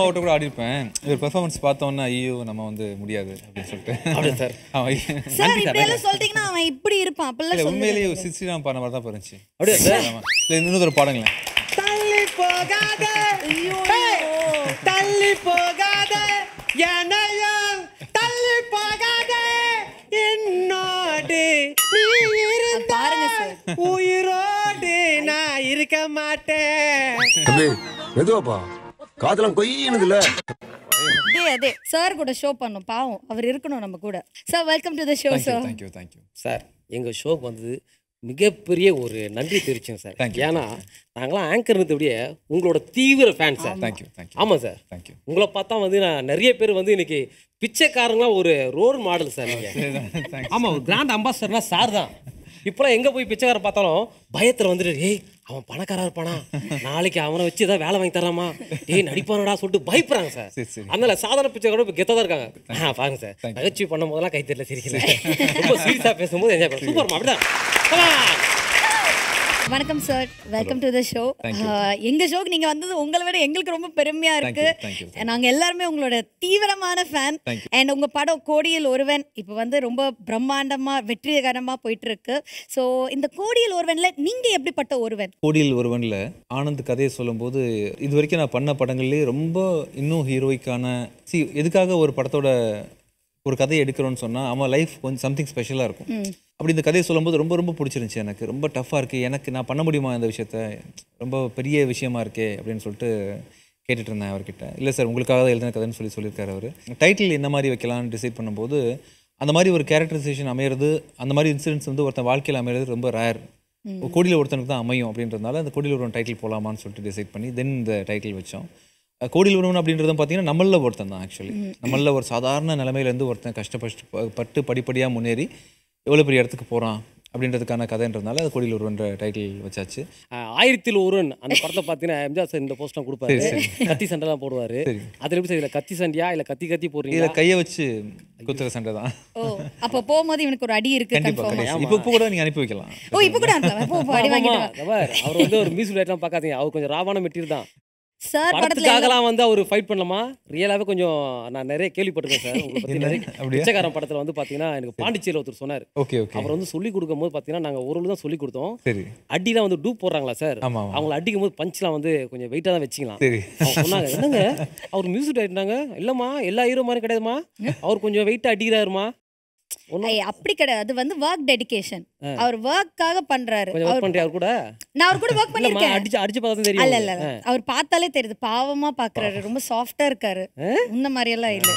அவர்கிட்ட கூட ஆடி இருப்பேன் இவர் பெர்ஃபார்மன்ஸ் பார்த்தோன்னா ஐயோ நம்ம வந்து முடியாது அப்படின்னு சொல்லிட்டு அப்படியா சார்? ஆமா. சார் இப்படி எல்லாம் சொல்லிட்டீங்கன்னா அவன் இப்படி இருப்பான் இல்ல அப்படிலாம் உண்மையிலேயே சொல்லுங்க சிஸ்டிராம் பாடின மாதிரி தான் இருந்துச்சு அப்படியா சார்? ஆமா இல்ல இன்னொரு பாடுங்களேன் தள்ளி போகாத ஏய், தள்ளி போகாத என்னையும் தள்ளி போகாத என்னோடு நீ இருந்தா பாருங்க சார். உயிரோடு நான் இருக்க மாட்டேன் தம்பி மெதுவாப்பா காதெல்லாம் கொய்யணுதுல்ல அதே அதே சார் கூட ஷோ பண்ணும் பாவம் அவர் இருக்கணும் நம்ம கூட sir welcome to the show thank you sir thank you thank you sir எங்கள் ஷோக்கு வந்தது மிகப்பெரிய ஒரு நன்றி தெரிவிச்சோம் சார் Thank you. ஏன்னா நாங்களாம் ஆங்கர்னது விட உங்களோட தீவிர ஃபேன் சார் தேங்க்யூ தேங்க்யூ ஆமாம் சார் தேங்க்யூ உங்களை பார்த்தா வந்து நான் நிறைய பேர் வந்து இன்னைக்கு பிச்சைக்காரங்களாம் ஒரு ரோல் மாடல் சார் நீங்கள் தேங்க்ஸ் ஆமாம் ஒரு கிராண்ட் அம்பாசடர்னா சார் தான் இப்போலாம் எங்கே போய் பிச்சைக்காரன் பார்த்தாலும் பயத்தில் வந்துட்டு ஏய் அவன் பணக்காரா இருப்பானா நாளைக்கு அவனை வச்சு ஏதாவது வேலை வாங்கி தரலாமா ஏய் நடிப்பானடா சொல்லிட்டு பயப்படுறாங்க சார் சரி, சரி. அதனால சாதாரண பிச்சைக்காரன் இப்போ கெத்தாக தான் இருக்காங்க ஆ பாருங்க சார் Thank you. நகைச்சுவை பண்ணும் போதெல்லாம் கை தெரியல சிரிக்கல ரொம்ப சீரியஸாக பேசும்போது என்ஜாய் பண்ணுறோம் சூப்பர் அப்படிதான் Come on. வணக்கம் sir welcome to the show Thank you. எங்க ஷோக்கு நீங்க வந்தது உங்களை விட எங்களுக்கு ரொம்ப பெருமையா இருக்கு you, thank you, thank you. நாங்க எல்லாருமே உங்களோட தீவிரமான ஃபேன் Thank you. அண்ட் உங்க படம் கோடியில் ஒருவன் இப்போ வந்து ரொம்ப பிரம்மாண்டமா வெற்றிகரமா போயிட்டு இருக்கு ஸோ இந்த கோடியில் ஒருவன்ல நீங்க எப்படிப்பட்ட ஒருவன் கோடியில் ஒருவனில் ஆனந்த் கதையை சொல்லும்போது இது வரைக்கும் நான் பண்ண படங்கள்லேயே ரொம்ப இன்னும் ஹீரோய்க்கான சி எதுக்காக ஒரு படத்தோட ஒரு கதையை எடுக்கிறோன்னு சொன்னால் அவன் லைஃப் கொஞ்சம் சம்திங் ஸ்பெஷலாக இருக்கும் அப்படி இந்த கதையை சொல்லும்போது ரொம்ப ரொம்ப பிடிச்சிருந்துச்சி எனக்கு ரொம்ப டஃப்பாக இருக்குது எனக்கு நான் பண்ண முடியுமா இந்த விஷயத்த ரொம்ப பெரிய விஷயமா இருக்கே அப்படின்னு சொல்லிட்டு கேட்டுட்டு இருந்தேன் அவர்கிட்ட இல்லை சார் உங்களுக்காக தான் எழுதின கதைன்னு சொல்லி சொல்லியிருக்காரு அவர் டைட்டில் என்ன மாதிரி வைக்கலாம்னு டிசைட் பண்ணும்போது அந்த மாதிரி ஒரு கேரக்டரைசேஷன் அமையிறது அந்த மாதிரி இன்சிடென்ட்ஸ் வந்து ஒருத்தன் வாழ்க்கையில் அமையிறது ரொம்ப ரேர் கோடியில் ஒருத்தனுக்கு தான் அமையும் அப்படின்றதுனால அந்த கோடியில் ஒருவன் டைட்டில் போகலாமான்னு சொல்லிட்டு டிசைட் பண்ணி தென் இந்த டைட்டில் வச்சோம் அஹ் கோடியில் ஒருவன் அப்படின்றத பார்த்தீங்கன்னா நம்மளில் ஒருத்தன் தான் ஆக்சுவலி நம்மளில் ஒரு சாதாரண நிலைமையிலேருந்து ஒருத்தன் கஷ்டப்பட்டு ப- பட்டு படிப்படியாக முன்னேறி எவ்வளோ பெரிய இடத்துக்கு போகிறான் அப்படின்றதுக்கான கதைன்றதுனால அது கோடியில் ஒருவன்ற டைட்டில் வச்சாச்சு ஆஹ் ஆயிரத்தில் ஒருவன் அந்த படத்தை பார்த்தீங்கன்னா எம்ஜிஆர் சார் இந்த போஸ்ட்லாம் கொடுப்பாரு கத்தி சண்டைலாம் போடுவாரு சரி. அதில் எப்படி சார் இதில் கத்தி சண்டையா இல்லை கத்தி கத்தி போடுறீங்களா இதில் கையை வச்சு குத்துற சண்டை தான் ஓ அப்போ போகும்போது இவனுக்கு ஒரு அடி இருக்கு கண்டிப்பாக கன்ஃபார்மா இப்போ இப்போ கூட நீங்கள் அனுப்பி வைக்கலாம் ஓ இப்போ கூட அனுப்பலாம். போ, போ, அடி வாங்கிட்டு வா. ஆமா, அவர் அவர் வந்து ஒரு மியூசிக் லைட்லாம் பார்க்காதீங்க அவர் கொஞ்சம் ராவான மெட்டீரியல் தான் சார் படத்துல எல்லாம் படத்துக்காகலாம் வந்து அவர் ஃபைட் பண்ணலாமா ரியலாகவே கொஞ்சம் நான் நிறைய கேள்விப்பட்டிருக்கேன் சார் உங்களை பற்றி நிறைய அப்படியா? பிச்சைக்காரன் படத்தில் வந்து பார்த்தீங்கன்னா எனக்கு பாண்டிச்சேரியில் ஒருத்தர் சொன்னார் ஓகே ஓகே அவர் வந்து சொல்லி கொடுக்கும்போது பார்த்தீங்கன்னா நாங்கள் ஒரு தான் சொல்லி கொடுத்தோம் சரி அடிலாம் வந்து டூப் போடுறாங்களா சார் ஆமா, ஆமா. அவங்கள அடிக்கும் போது பஞ்ச்லாம் வந்து கொஞ்சம் வெயிட்டாக தான் வச்சிக்கலாம் சரி அவங்க சொன்னாங்க என்னங்க அவர் மியூசிக் டைரக்டர்னாங்க இல்லைம்மா எல்லா ஹீரோ மாதிரி கிடையாதுமா அவர் கொஞ்சம் வெயிட்டாக அடிக்கிறாருமா ஒன்றும் ஐய், அப்படி கிடையாது அது வந்து ஒர்க் டெடிகேஷன் அவர் ஒர்க்காக பண்றாரு கொஞ்சம் அவர் ஒர்க் பண்ணுறியா அவர் கூட நான் அவர் கூட ஒர்க் இல்லைம்மா பண்ணிருக்கேன் அடிச்சு அடிச்சு பார்த்தா அல்ல தெரியும் இல்ல இல்ல அவர் பார்த்தாலே தெரியுது பாவமா பாக்குறாரு ரொம்ப சாஃப்டா இருக்காரு இந்த மாதிரி எல்லாம் இல்ல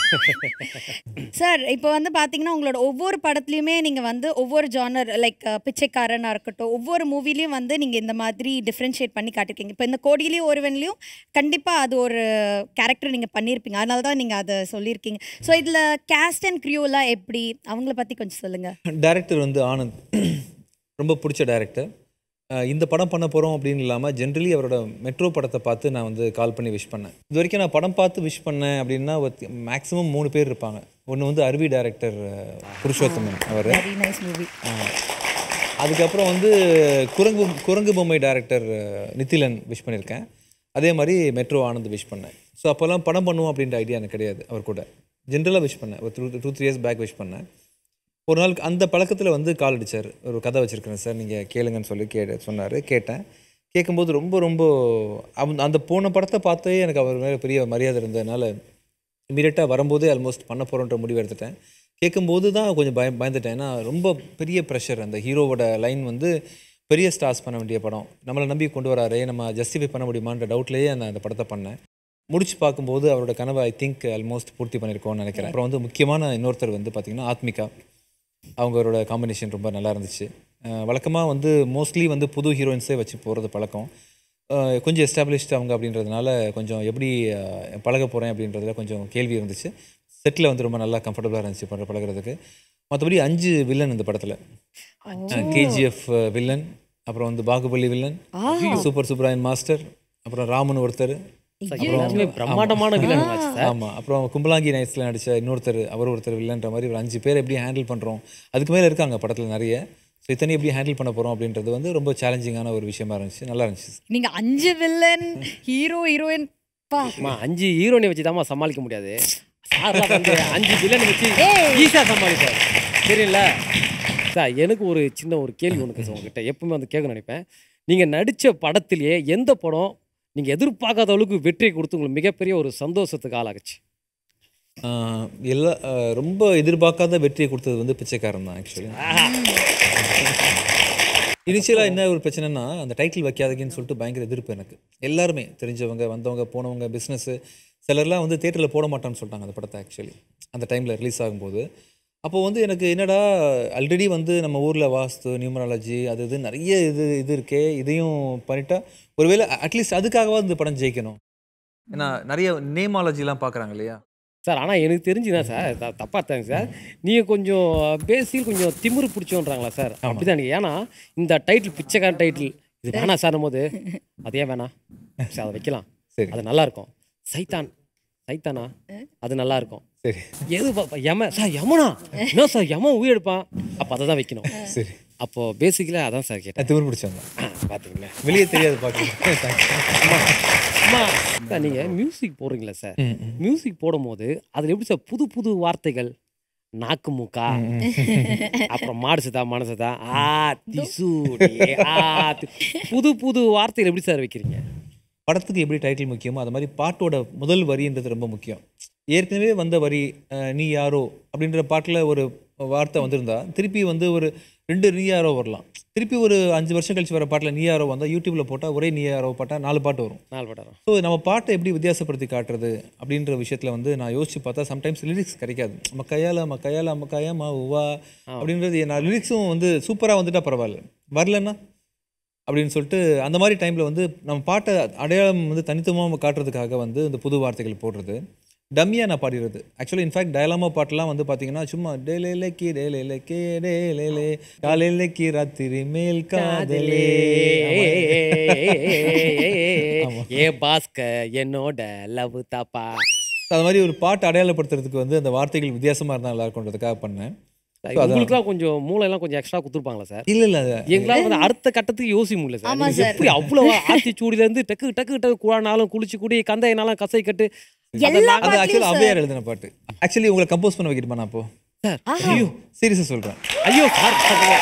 சார் இப்போ வந்து பாத்தீங்கன்னா உங்களோட ஒவ்வொரு படத்துலயுமே நீங்க வந்து ஒவ்வொரு ஜானர் லைக் பிச்சைக்காரனா இருக்கட்டும் ஒவ்வொரு மூவிலையும் வந்து நீங்க இந்த மாதிரி டிஃப்ரென்ஷியேட் பண்ணி காட்டிருக்கீங்க இப்போ இந்த கோடியிலையும் ஒருவன்லையும் கண்டிப்பா அது ஒரு கேரக்டர் நீங்க பண்ணியிருப்பீங்க அதனால தான் நீங்க அதை சொல்லியிருக்கீங்க ஸோ இதுல கேஸ்ட் அண்ட் க்ரியூலாம் எப்படி அவங்கள பத்தி கொஞ்சம் சொல்லுங்க டைரக்டர் வந்து ஆனந்த் ரொம்ப பிடிச்ச டைரக்டர் இந்த படம் பண்ண போகிறோம் அப்படின்னு இல்லாமல் ஜென்ரலி அவரோட மெட்ரோ படத்தை பார்த்து நான் வந்து கால் பண்ணி விஷ் பண்ணேன் இது வரைக்கும் நான் படம் பார்த்து விஷ் பண்ணேன் அப்படின்னா மேக்ஸிமம் மூணு பேர் இருப்பாங்க ஒன்று வந்து அருவி டைரக்டர் புருஷோத்தமன் அவர் வெரி நைஸ் மூவி அதுக்கப்புறம் வந்து குரங்கு குரங்கு பொம்மை டைரக்டர் நித்திலன் விஷ் பண்ணியிருக்கேன் அதே மாதிரி மெட்ரோ ஆனந்த் விஷ் பண்ணேன் ஸோ அப்போல்லாம் படம் பண்ணுவோம் அப்படின்ற ஐடியா எனக்கு கிடையாது அவர் கூட ஜென்ரலாக விஷ் பண்ணேன் ஒரு two two three years back wish பண்ணேன் ஒரு நாள் அந்த பழக்கத்தில் வந்து கால் அடிச்சார் ஒரு கதை வச்சுருக்கிறேன் சார் நீங்கள் கேளுங்கன்னு சொல்லி கே சொன்னார் கேட்டேன் கேட்கும்போது ரொம்ப ரொம்ப அவன் அந்த போன படத்தை பார்த்தே எனக்கு அவர் மேலே பெரிய மரியாதை இருந்ததுனால இமீடியட்டாக வரும்போதே ஆல்மோஸ்ட் பண்ண போகிறோன்ற முடிவு எடுத்துட்டேன் கேட்கும்போது தான் கொஞ்சம் பயம் பயந்துட்டேன் ஏன்னா ரொம்ப பெரிய ப்ரெஷர் அந்த ஹீரோவோட லைன் வந்து பெரிய ஸ்டார்ஸ் பண்ண வேண்டிய படம் நம்மளை நம்பி கொண்டு வராரே நம்ம ஜஸ்டிஃபை பண்ண முடியுமான்ற டவுட்லேயே நான் அந்த படத்தை பண்ணேன் முடிச்சு பார்க்கும்போது அவரோட கனவை ஐ திங்க் ஆல்மோஸ்ட் பூர்த்தி பண்ணியிருக்கோம்னு நினைக்கிறேன் அப்புறம் வந்து முக்கியமான இன்னொருத்தர் வந்து பார்த்திங்கன்னா ஆத்மிகா அவங்களோட காம்பினேஷன் ரொம்ப நல்லா இருந்துச்சு வழக்கமாக வந்து மோஸ்ட்லி வந்து புது ஹீரோயின்ஸே வச்சு போகிறது பழக்கம் அஹ் கொஞ்சம் எஸ்டாப்ளிஷ்டு அவங்க அப்படின்றதுனால கொஞ்சம் எப்படி அஹ், பழக போகிறேன் அப்படின்றதுல கொஞ்சம் கேள்வி இருந்துச்சு செட்டில் வந்து ரொம்ப நல்லா கம்ஃபர்டபுளாக இருந்துச்சு பண்ணுற பழகுறதுக்கு மற்றபடி அஞ்சு வில்லன் இந்த படத்தில் கேஜிஎஃப் வில்லன் அப்புறம் வந்து பாகுபலி வில்லன் சூப்பர் சூப்பராயன் மாஸ்டர் அப்புறம் ராமன் ஒருத்தர் எல்லாருமே பிரம்மாண்டமான வில்லன் ஆச்சு சார் ஆமாம் அப்புறம் கும்பலாங்கி நைட்ஸில் நடித்த இன்னொருத்தர் அவர் ஒருத்தர் வில்லன்ற மாதிரி ஒரு அஞ்சு பேர் எப்படி ஹேண்டில் பண்ணுறோம் அதுக்கு மேலே இருக்காங்க படத்தில் நிறைய ஸோ இத்தனை எப்படி ஹேண்டில் பண்ண போகிறோம் அப்படின்றது வந்து ரொம்ப சேலஞ்சிங்கான ஒரு விஷயமா இருந்துச்சு நல்லா இருந்துச்சு நீங்க அஞ்சு வில்லன் ஹீரோ ஹீரோயின் பா அம்மா அஞ்சு ஹீரோனை வச்சு தாம்மா சமாளிக்க முடியாது சார்லாம் வந்து அஞ்சு வில்லன் வச்சு ஏய். ஈஸியாக சமாளிப்பார் தெரியல சார் எனக்கு ஒரு சின்ன ஒரு கேள்வி ஒன்று சார் உங்ககிட்ட எப்பவுமே வந்து கேட்க நினைப்பேன் நீங்கள் நடித்த படத்திலேயே எந்த படம் நீங்கள் எதிர்பார்க்காத அளவுக்கு வெற்றியை கொடுத்து உங்களுக்கு மிகப்பெரிய ஒரு சந்தோஷத்துக்கு ஆளாகுச்சு ஆஹ் எல்லா ஆஹ் ரொம்ப எதிர்பார்க்காத வெற்றியை கொடுத்தது வந்து பிச்சைக்காரன் தான் ஆக்சுவலி இனிஷியலாக என்ன ஒரு பிரச்சனைனா அந்த டைட்டில் வைக்காதீங்கன்னு சொல்லிட்டு பயங்கர எதிர்ப்பு எனக்கு எல்லாருமே தெரிஞ்சவங்க வந்தவங்க போனவங்க பிஸ்னஸ்ஸு சிலர்லாம் வந்து தேட்டரில் போட மாட்டான்னு சொல்லிட்டாங்க அந்த படத்தை ஆக்சுவலி அந்த டைமில் ரிலீஸ் ஆகும்போது அப்போ வந்து எனக்கு என்னடா ஆல்ரெடி வந்து நம்ம ஊரில் வாஸ்து நியூமராலஜி அது இது நிறைய இது இது இருக்கே இதையும் பண்ணிட்டா ஒருவேளை அட்லீஸ்ட் அதுக்காகவாது இந்த படம் ஜெயிக்கணும் ஏன்னா நிறைய நேமாலஜிலாம் பார்க்குறாங்க இல்லையா சார் ஆனால் எனக்கு தெரிஞ்சுதான் சார் த- தப்பா இருக்காங்க சார் நீங்கள் கொஞ்சம் பேசிக் கொஞ்சம் திமிரு பிடிச்சோன்றாங்களா சார் அப்படிதான் ஏன்னா இந்த டைட்டில் பிச்சைக்காரன் டைட்டில் இது வேணாம் சார் போது அது ஏன் வேணாம் சார் அதை வைக்கலாம் சரி. அது நல்லா இருக்கும் சைத்தான் சைத்தானா அது நல்லா இருக்கும் சரி எது பா- யம சார் யமனா என்ன சார் யமன் உயிர் எடுப்பான் அப்போ அதை தான் வைக்கணும் சரி அப்போ பேசிக்கலாக அதான் சார் கேட்டேன் நான் திமிர் பிடிச்சவங்க ஆ, பார்த்தீங்களா வெளியே தெரியாது பார்க்குறேன் அம்மா சார் நீங்கள் மியூசிக் போடுறீங்களா சார் மியூசிக் போடும்போது அதில் எப்படி சார் புது புது வார்த்தைகள் நாக்கு மூக்கா அப்புறம் மாடு சதா மனசதா ஆ திசு டே, ஆ தி- புது புது வார்த்தைகள் எப்படி சார் வைக்கிறீங்க படத்துக்கு எப்படி டைட்டில் முக்கியமோ அது மாதிரி பாட்டோட முதல் வரின்றது ரொம்ப முக்கியம் ஏற்கனவே வந்த வரி அஹ், நீ யாரோ அப்படின்ற பாட்டில் ஒரு வார்த்தை வந்திருந்தா திருப்பி வந்து ஒரு ரெண்டு நீ யாரோ வரலாம் திருப்பி ஒரு அஞ்சு வருஷம் கழிச்சு வர பாட்டில் நீ யாரோ வந்தால் யூடியூப்ல போட்டால் ஒரே நீ யாரோ பாட்டால் நாலு பாட்டு வரும் நாலு படம் ஸோ நம்ம பாட்டை எப்படி வித்தியாசப்படுத்தி காட்டுறது அப்படின்ற விஷயத்தில் வந்து நான் யோசிச்சு பார்த்தா சம்டைம்ஸ் லிரிக்ஸ் கிடைக்காது மக்கையால மக்கையால மக்காயா மா உவா அப்படின்றது நான் லிரிக்ஸும் வந்து சூப்பராக வந்துட்டா பரவாயில்ல வரலன்னா அப்படின்னு சொல்லிட்டு அந்த மாதிரி டைமில் வந்து நம்ம பாட்டை அடையாளம் வந்து தனித்துவமாக காட்டுறதுக்காக வந்து இந்த புது வார்த்தைகள் போடுறது டம்மியாக நான் பாடிடுறது ஆக்சுவலி இன்ஃபேக்ட் டயலாமா பாட்டெலாம் வந்து பார்த்தீங்கன்னா சும்மா டே லே லே கி டே லே லே கே டே லே லே காலையில கி ராத்திரி மேல் காதலே ஏ பாஸ்க என்னோட லவ் தாப்பா அது மாதிரி ஒரு பாட்டு அடையாளப்படுத்துறதுக்கு வந்து அந்த வார்த்தைகள் வித்தியாசமா இருந்தால் நல்லா இருக்கும்ன்றதுக்காக பண்ணேன் உங்களுக்குலாம் கொஞ்சம் மூளைலாம் கொஞ்சம் எக்ஸ்ட்ரா கொடுத்துருப்பாங்களா சார் இல்ல இல்ல அது எங்களால வந்து அடுத்த கட்டத்துக்கு யோசிக்க முடியல சார் ஆமா நீங்க சார். எப்படி அவ்வளவு ஆத்தி சூடில இருந்து டக்கு டக்கு டக்கு குழானாலும் குளிச்சு கூடி கந்தையினாலும் கசை கட்டு எல்லா அது ஆக்சுவலி பாட்டுலயும் அவ்வையார் எழுதின பாட்டு ஆக்சுவலி உங்களை கம்போஸ் பண்ண வைக்கணுமா நான் அப்போ சார் ஐயோ சீரியஸாக சொல்கிறேன் ஐயோ சார்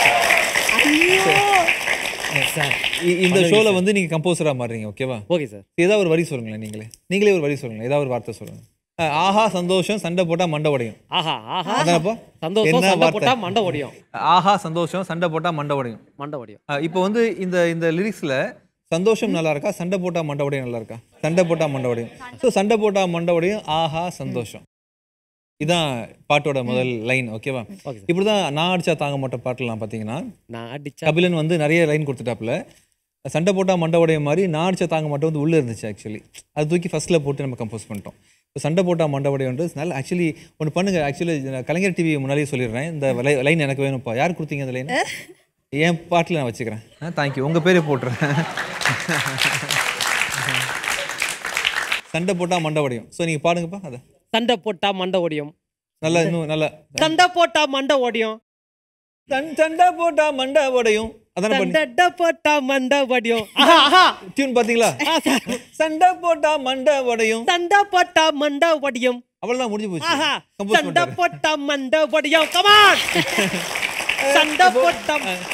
சார் இந்த ஷோல வந்து நீங்க கம்போசரா மாறுறீங்க ஓகேவா ஓகே சார் ஏதாவது ஒரு வரி சொல்லுங்களேன் நீங்களே நீங்களே ஒரு வரி சொல்லுங்களேன் ஏதாவது ஒரு வார்த்தை சொல்லுங்க அஹ், ஆஹா சந்தோஷம் சண்டை போட்டா மண்டை உடையும் ஆஹா ஆஹா அதானப்பா? சந்தோஷம் என்ன சண்டை வார்த்தை? போட்டா மண்டை ஒடியும் ஆஹா சந்தோஷம் சண்டை போட்டா மண்டை உடையும் மண்டை ஒடியும் அஹ், இப்போ வந்து இந்த இந்த லிரிக்ஸ்ல சந்தோஷம் நல்லா இருக்கா சண்டை போட்டா மண்டை உடையும் நல்லா இருக்கா சண்டை போட்டா மண்டை உடையும் ஸோ சண்டை போட்டா மண்டை உடையும் ஆஹா சந்தோஷம் இதான் பாட்டோட முதல் லைன் ஓகேவா ஓகே சார் இப்படிதான் நான் அடிச்சா தாங்க மாட்ட பாட்டுலாம் பார்த்தீங்கன்னா நான் அடிச்சா கபிலன் வந்து நிறைய லைன் கொடுத்துட்டாப்புல சண்டை போட்டா மண்டை உடைய மாதிரி நான் அடிச்ச தாங்க மட்டும் வந்து உள்ளே இருந்துச்சு ஆக்சுவலி அது தூக்கி ஃபர்ஸ்ட்ல போட்டு நம்ம கம்போஸ் பண்ணிட்டோம் இப்போ சண்டை போட்டா மண்டை உடையன்று நல்ல ஆக்சுவலி ஒன்று பண்ணுங்க ஆக்சுவலி கலைஞர் டிவி முன்னாடியே சொல்லிடுறேன் இந்த லைன் எனக்கு வேணும்ப்பா யார் கொடுத்தீங்க அந்த லைன் என் பாட்டில் நான் வச்சுக்கிறேன் தேங்க்யூ உங்கள் பேரே போட்டுறேன் சண்டை போட்டா மண்டை உடையும் ஸோ நீங்கள் பாடுங்கப்பா அதை சண்டை போட்டா மண்டை ஒடியும் நல்லா இன்னும் நல்லா சண்டை போட்டா மண்டை ஒடியும் சண் சண்டை போட்டா மண்டை உடையும் அதானே பண்ணி சண்டை போட்டா மண்டை ஒடியும் ஆஹா ஆஹா டியூன் பாத்தீங்களா சண்டை போட்டா மண்டை உடையும் சண்டை போட்டா மண்டை ஒடியும் அவ்வளவுதான் முடிஞ்சு போச்சு ஆஹா கம்போஸ் சண்டை பண்ணிட்டாரு போட்டா மண்டை ஒடியும் கமான் சண்டை போட்டா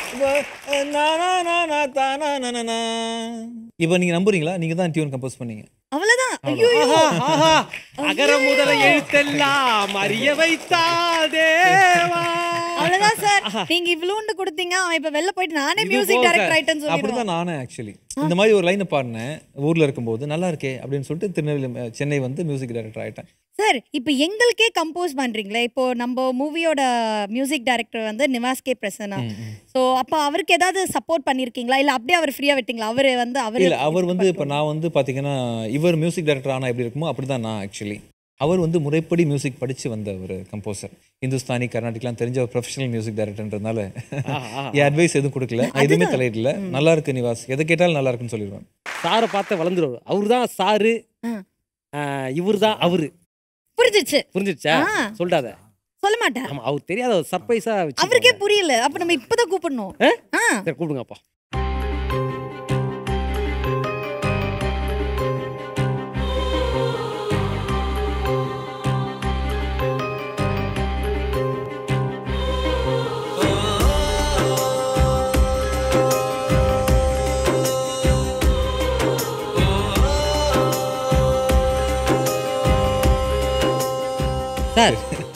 இப்போ நீங்க நம்புறீங்களா நீங்க தான் டியூன் கம்போஸ் பண்ணீங்க அவ்வளவுதான் ஐயோ ஆஹா, ஆஹா. அகர முதல எழுத்தெல்லாம் அறிய வைத்தா தேவா அவ்வளவுதான் சார் நீங்க இவ்வளோண்டு கொடுத்தீங்க அவன் இப்ப வெளில போயிட்டு நானே இது மியூசிக் போக. டைரக்டர் ஆயிட்டேன்னு சொல்லிடுவான் அப்படிதான் நானே ஆக்சுவலி இந்த மாதிரி ஒரு லைனை பாடினேன் ஊர்ல இருக்கும்போது நல்லா இருக்கே அப்படின்னு சொல்லிட்டு திருநெல்வேலி அஹ், சென்னை வந்து மியூசிக் டைரக்டர் ஆயிட்டேன் சார் இப்போ எங்களுக்கே கம்போஸ் பண்றீங்களே இப்போ நம்ம மூவியோட மியூசிக் டைரக்டர் வந்து நிவாஸ் கே பிரசன்னா ஸோ அப்போ அவருக்கு ஏதாவது சப்போர்ட் பண்ணிருக்கீங்களா இல்ல அப்படியே அவர் ஃப்ரீயா விட்டீங்களா அவர் வந்து அவர் இல்ல அவர் வந்து இப்போ நான் வந்து பாத்தீங்கன்னா இவர் மியூசிக் டைரக்டர் ஆனா எப்படி இருக்குமோ அப்படிதான் நான் ஆக்சுவலி அவர் வந்து முறைப்படி மியூசிக் படிச்சு வந்த ஒரு கம்போசர் இந்துஸ்தானி கர்நாடிக்லாம் தெரிஞ்ச ஒரு ப்ரொஃபஷனல் மியூசிக் டைரக்டர்ன்றதுனால என் அட்வைஸ் எதுவும் கொடுக்கல நான் எதுவுமே தலையிடல நல்லா இருக்கு நிவாஸ் எதை கேட்டாலும் நல்லா இருக்குன்னு சொல்லிடுவேன் சாரை பார்த்து வளர்ந்துருவாரு அவரு தான் சாரு இவர் தான் அவரு புரிஞ்சிச்சு புரிஞ்சிடுச்சா ஆ. சொல்லிட்டாத சொல்ல மாட்டேன் ஆமா அவர் தெரியாத ஒரு சர்ப்ரைஸா வச்சு அவருக்கே புரியல அப்ப நம்ம இப்பதான் கூப்பிடணும் ஆ? ஆ சரி கூப்பிடுங்க அப்பா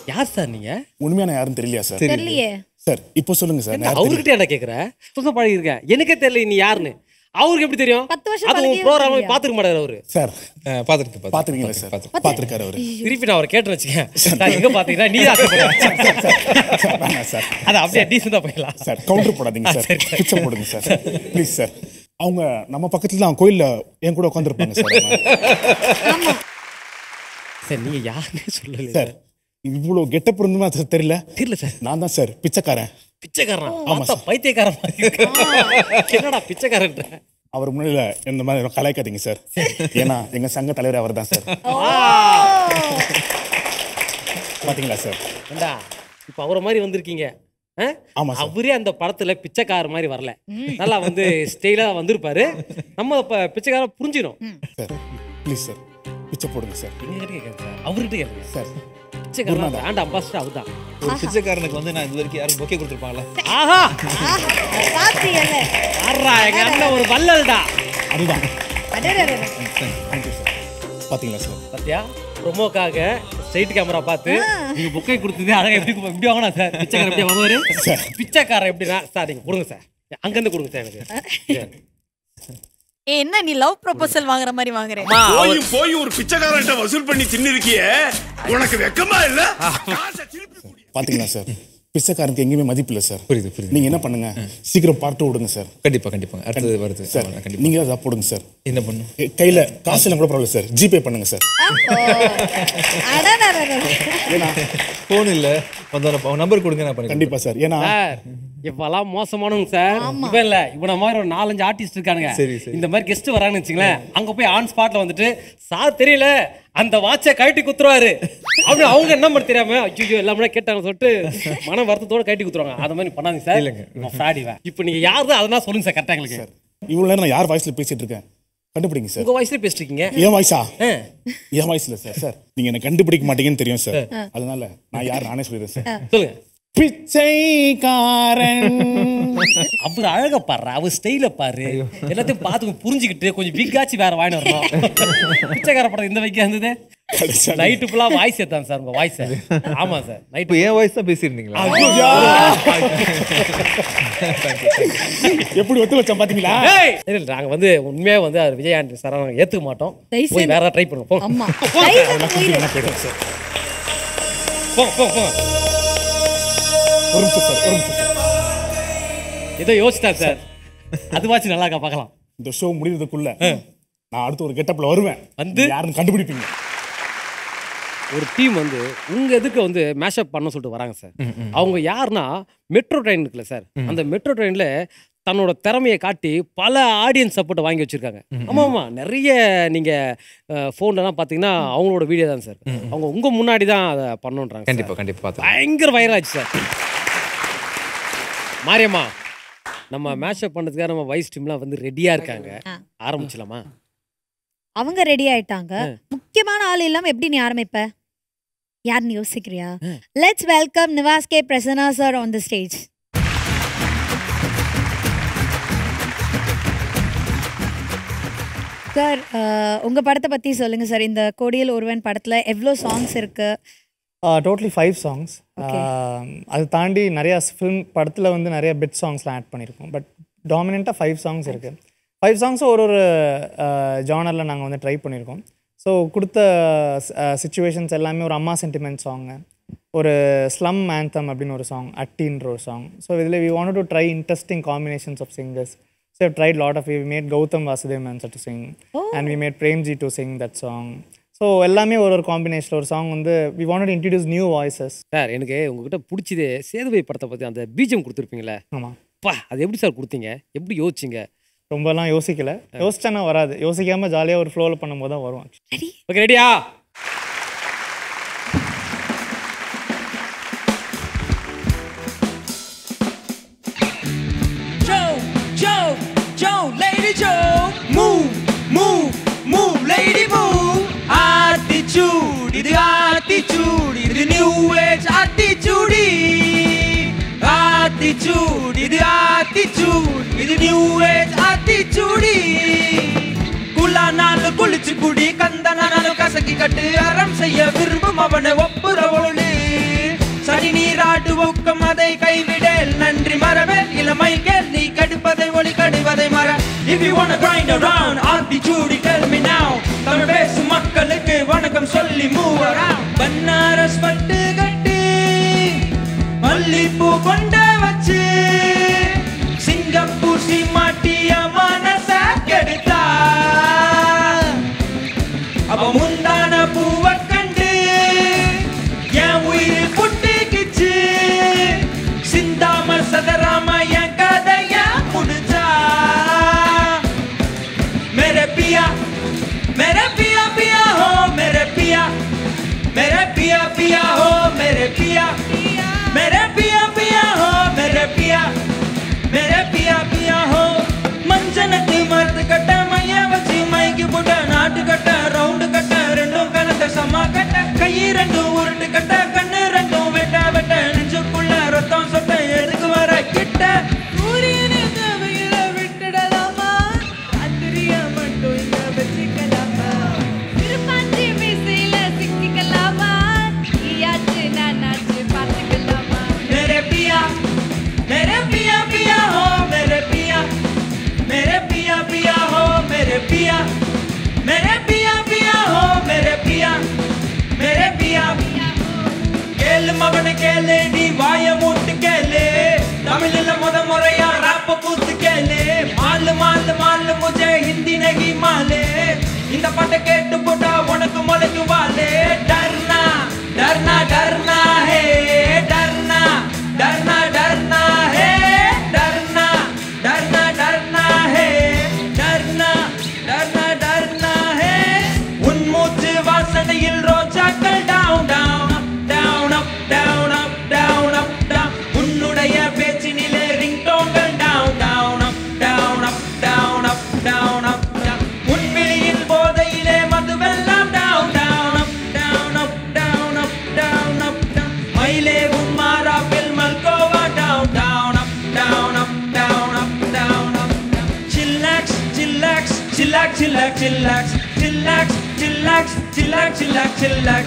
யார் சார் நீங்க உண்மையான யாருன்னு தெரியலையா சார் தெரியலையே சார் இப்போ சொல்லுங்க சார் என்ன அவர்கிட்ட என்ன கேக்குற புதுசா பழகி இருக்கேன் எனக்கே தெரியல நீ யாருன்னு அவருக்கு எப்படி தெரியும் பத்து வருஷம் அது உன் பழகியே ப்ரோக்ராம் தெரியலையா? பாத்துக்க மாட்டாரு அவரு சார் பார்த்துருக்கேன் பாத்துருக்கீங்களா சார் பார்த்துருக்கேன் பாத்துருக்காரு அவரு திருப்பி நான் அவரை கேட்டு வச்சுக்கேன் நான் எங்க பாத்தீங்கன்னா நீ தான் சார் வேணாம் சார் அதை அப்படியே டீசெண்டா போயிடலாம் சார் கவுண்டர் போடாதீங்க சார் பிச்சை போடுங்க சார் ப்ளீஸ் சார் அவங்க நம்ம பக்கத்துல தான் கோயில்ல என் கூட உட்காந்துருப்பாங்க சார் அவங்க. சார் நீங்க யாருன்னே சொல்லல சார் இவ்வளவு கெட்டப் இருந்துமா சார் தெரியல தெரியல சார் நான் தான் சார் பிச்சைக்காரன் பிச்சைக்காரன் பார்த்தா பைத்தியக்காரன் மாதிரி இருக்கான். என்னடா பிச்சைக்காரன்ற அவர் முன்னாடியில இந்த மாதிரி கலாய்க்காதீங்க சார் ஏன்னா எங்க சங்க தலைவர் அவர் தான் சார் பாத்தீங்களா சார் ஏண்டா இப்போ அவரை மாதிரி வந்திருக்கீங்க ஆ? ஆமா சார். அவரே அந்த படத்துல பிச்சைக்கார மாதிரி வரல நல்லா வந்து ஸ்டைலா வந்திருப்பாரு நம்ம இப்ப பிச்சைக்கார புரிஞ்சிடும் சார் ப்ளீஸ் சார் பிச்சை போடுங்க சார் எங்க கிட்ட கேட்கறேன் சார் அவர்கிட்ட கேட்கறேன் சார் பிச்சைக்காரன் பிராண்ட் அம்பாசிடர் அவர் தான் ஒரு பிச்சைக்காரனுக்கு வந்து நான் இது வரைக்கும் யாரும் பொக்கே கொடுத்துருப்பாங்களா ஆஹா பாத்தீங்கல்ல ஆறா எங்க அண்ணன் ஒரு வள்ளல்டா அதுதான் அடடடட. தேங்க்யூ சார் பாத்தீங்களா சார் பாத்தியா ப்ரொமோக்காக ஸ்ட்ரைட் கேமரா பார்த்து நீங்க புக்கை கொடுத்தது அழகா எப்படி இப்படி வாங்கினா சார் பிச்சைக்காரன் எப்படி வருவாரு பிச்சைக்காரன் எப்படின்னா சார் நீங்க கொடுங்க சார் அங்கிருந்து கொடுங்க சார் எனக்கு ஏ, என்ன நீ லவ் ப்ரொபோசல் வாங்குற மாதிரி வாங்குறேன் அம்மா, அவர்- போய் போய் ஒரு பிச்சைக்காரன்ட்ட வசூல் பண்ணி தின்னு இருக்கியே உனக்கு வெக்கமா இல்ல காசை திருப்பி குடி. பாத்தீங்களா சார் பிச்சைக்காரனுக்கு எங்கேயுமே மதிப்பு இல்லை சார் புரியுது புரியுது நீங்க என்ன பண்ணுங்க சீக்கிரம் பார்த்து விடுங்க சார் கண்டிப்பா கண்டிப்பாங்க அடுத்தது வருது சார் ஆமா, கண்டிப்பா நீங்க அதை போடுங்க சார் என்ன பண்ணும் எ- கையில காசு எல்லாம் கூட பரவாயில்ல சார் ஜிபே பண்ணுங்க சார் அடடடட. ஏன்னா ஃபோன் இல்ல வந்தோட நம்பர் கொடுங்க நான் பண்ணி கண்டிப்பா சார் ஏன்னா சார் இப்பெல்லாம் மோசமானவங்க சார் இவன் இல்ல இவன மாதிரி ஒரு நாலஞ்சு ஆர்டிஸ்ட் இருக்கானுங்க சரி, சரி. இந்த மாதிரி கெஸ்ட் வராங்கன்னு வச்சுங்களேன் அங்க போய் ஆன் ஸ்பாட்ல வந்துட்டு சார் தெரியல அந்த வாட்சை கழட்டி குத்துருவாரு அப்படி அவங்க என்ன பண்ண தெரியாம ஐயோ எல்லாமே கேட்டாங்க சொல்லிட்டு மன வருத்தத்தோட கழட்டி குத்துருவாங்க அந்த மாதிரி பண்ணாதீங்க சார் இல்லைங்க. நான் ஃப்ராட் இவன் இப்போ நீங்க யாரு அதெல்லாம் சொல்லுங்க சார் கரெக்டா எங்களுக்கு இவ்வளவு நேரம் நான் யார் வாய்ஸ்ல பேசிட்டு இருக்கேன் கண்டுபிடிங்க சார் உங்க வயசுல பேசிட்டு இருக்கீங்க என் வாய்ஸா ஆ. என் வாய்ஸ்ல சார் சார் நீங்க என்ன கண்டுபிடிக்க மாட்டீங்கன்னு தெரியும் சார் அதனால நான் யார் நானே சொல்லிடுறேன் சார் சொல்லுங்க பிச்சைக்காரன் அவர் அழகா பாரு அவர் ஸ்டைல பாரு எல்லாத்தையும் பார்த்து புரிஞ்சுக்கிட்டு கொஞ்சம் பிக்காச்சு வேற வாங்கிட்டு வரணும் பிச்சைக்கார படம் இந்த வைக்க இருந்தது கடைசியா நைட்டு ஃபுல்லா வாய்ஸ் ஏத்தான் சார் உங்க வாய்ஸ் ஆமா சார் இப்போ நைட்டு என் வாய்ஸ் தான் பேசியிருந்தீங்களா எப்படி ஒத்து வச்சேன் பாத்தீங்களா இல்ல நாங்க வந்து உண்மையா வந்து அவர் விஜய் ஆண்டனி சார் நாங்க ஏத்துக்க மாட்டோம் தயவு போய் செய்து- வேற ட்ரை பண்ணுவோம் போங்க ஆமா தைரியமா போயிரு. போங்க போங்க போங்க ஒரு நிமிஷம் சார் ஒரு நிமிஷம் சார் ஏதோ யோசிச்சார் சார் அதுவாச்சும் நல்லா இருக்கா பார்க்கலாம் இந்த ஷோ முடியறதுக்குள்ள நான் அடுத்து ஒரு கெட்டப்ல வருவேன் வந்து? யாருன்னு கண்டுபிடிப்பீங்க ஒரு டீம் வந்து உங்க எதுக்கு வந்து மேஷப் பண்ண சொல்லிட்டு வராங்க சார் அவங்க யாருன்னா மெட்ரோ ட்ரெயின் இருக்குல்ல சார் அந்த மெட்ரோ ட்ரெயின்ல தன்னோட திறமையை காட்டி பல ஆடியன்ஸ் சப்போர்ட்டை வாங்கி வச்சிருக்காங்க ஆமா ஆமா நிறைய நீங்க ஃபோன்லலாம் பார்த்தீங்கன்னா அவங்களோட வீடியோ தான் சார் அவங்க உங்க முன்னாடி தான் அதை பண்ணுன்றாங்க sir. கண்டிப்பா கண்டிப்பா பார்த்து பயங்கர வைரல் ஆச்சு சார் மாரியம்மா நம்ம மேஷப் பண்ணதுக்காக நம்ம வைஸ் டீம்லாம் வந்து ரெடியா இருக்காங்க ஆரம்பிச்சலாமா அவங்க ரெடி ஆயிட்டாங்க முக்கியமான ஆள் இல்லாம எப்படி நீ ஆரம்பிப்ப யாருன்னு யோசிக்கிறியா let's welcome Nivas K Prasanna sir on the stage sir உங்க படத்தை பத்தி சொல்லுங்க சார் இந்த கோடியில் ஒருவன் படத்துல எவ்வளோ சாங்ஸ் இருக்கு டோட்டலி ஃபைவ் சாங்ஸ் Okay. அது தாண்டி நிறைய ஃபிலிம் படத்தில் வந்து நிறைய பிட் சாங்ஸ்லாம் ஆட் பண்ணியிருக்கோம் பட் டாமினண்ட்டாக ஃபைவ் சாங்ஸ் இருக்குது ஃபைவ் சாங்ஸும் ஒரு ஒரு ஜானரில் நாங்கள் வந்து ட்ரை பண்ணியிருக்கோம் ஸோ கொடுத்த சுச்சுவேஷன்ஸ் எல்லாமே ஒரு அம்மா சென்டிமெண்ட் சாங்கு ஒரு ஸ்லம் ஆந்தம் அப்படின்னு ஒரு சாங் அட்டின்ற ஒரு சாங் ஸோ இதில் we want to try interesting combinations of singers so tried lot of we made Gautham Vasudev மேன்சர் to sing and we made Premji to sing that song so எல்லாமே ஒரு ஒரு காம்பினேஷன் ஒரு சாங் வந்து we want introduce new voices sir எனக்கு உங்ககிட்ட பிடிச்சது சேதுவை படத்தை பற்றி அந்த பீஜம் கொடுத்துருப்பீங்களே ஆமாம் பா அது எப்படி சார் கொடுத்தீங்க எப்படி யோசிச்சிங்க ரொம்பலாம் யோசிக்கல யோசிச்சேன்னா வராது யோசிக்காம ஜாலியாக ஒரு ஃப்ளோவில் பண்ணும்போது தான் வரும் ஓகே ரெடியா Joe, Joe, Joe, Lady Joe, move, move, move, lady move. Attitude, இது attitude, இது new age attitude. Attitude, இது attitude, இது new age attitude. குலானாலும் குளிச்சு குடி கந்தனாலும் கசக்கி கட்டு அறம் செய்ய விரும்பும் அவனை ஒப்புற ஒளி If you wanna grind around, attitude, tell me now. Tamil பேசும் மக்களுக்கு வணக்கம் சொல்லி move around. பன்னாரஸ் பட்டு கட்டி மல்லிப்பூ கொண்ட வச்சு சிங்கப்பூர் சீமாட்டிய மனச கெடுத்தா அவ முந்தான பூவை கண்டு என் உயிர் புட்டுக்குச்சு சிந்தாம சதராம என் கதைய முடிச்சா मेरे पिया मेरे पिया पिया हो मेरे पिया मेरे पिया पिया हो मेरे पिया मेरे पिया पिया हो मेरे पिया मेरे पिया पिया हो மஞ்சனத்து மரத்து கட்ட மைய வச்சு மைக்கு போட்ட நாட்டு கட்ட ரவுண்டு கட்ட ரெண்டும் கலந்த சமா கட்ட கை ரெண்டும் உருட்டு கட்ட கண்ணு ரெண்டும் வெட்ட வெட்ட நெஞ்சுக்குள்ள ரத்தம் சொட்ட எதுக்கு வர கிட்ட சூரியனை தேவையில விட்டுடலாமா அத்திரிய மட்டும் இங்க வச்சுக்கலாமா திருப்பாச்சி மீசையில சிக்கிக்கலாமா நீயாச்சு நானாச்சு பார்த்துக்கலாமா मेरे पिया मेरे पिया पिया हो मेरे पिया मेरे पिया पिया हो मेरे पिया मेरे पिया पिया हो मेरे पिया मेरे पिया கேளு மகனு கேளு நீ வாய மூட்டு கேளு தமிழ்ல முத முறையா ராப்ப கூத்து கேளு மாலு மாலு மாலு முஜே ஹிந்தி நகி மாலு இந்த பாட்டை கேட்டு போட்டா உனக்கு முளைக்கு வாலு டர்னா டர்னா டர்னா ஹே டர்னா டர்னா டர்னா ஹே டர்னா டர்னா டர்னா ஹே டர்னா டர்னா டர்னா ஹே உன் மூச்சு வாசனையில் ரோஜாக்கள் down down down up down up down up down உன்னுடைய பேச்சினிலே ringtones down down up down up down up down up உன் விழியின் போதையிலே மதுவெல்லாம் down down up down up down up down up மயிலே உன் மாறாப்பில் மல்கோவா down down up down up down up down up chillax, chillax, chillax, chillax, chillax, chillax, chillax, chillax, chillax, chillax.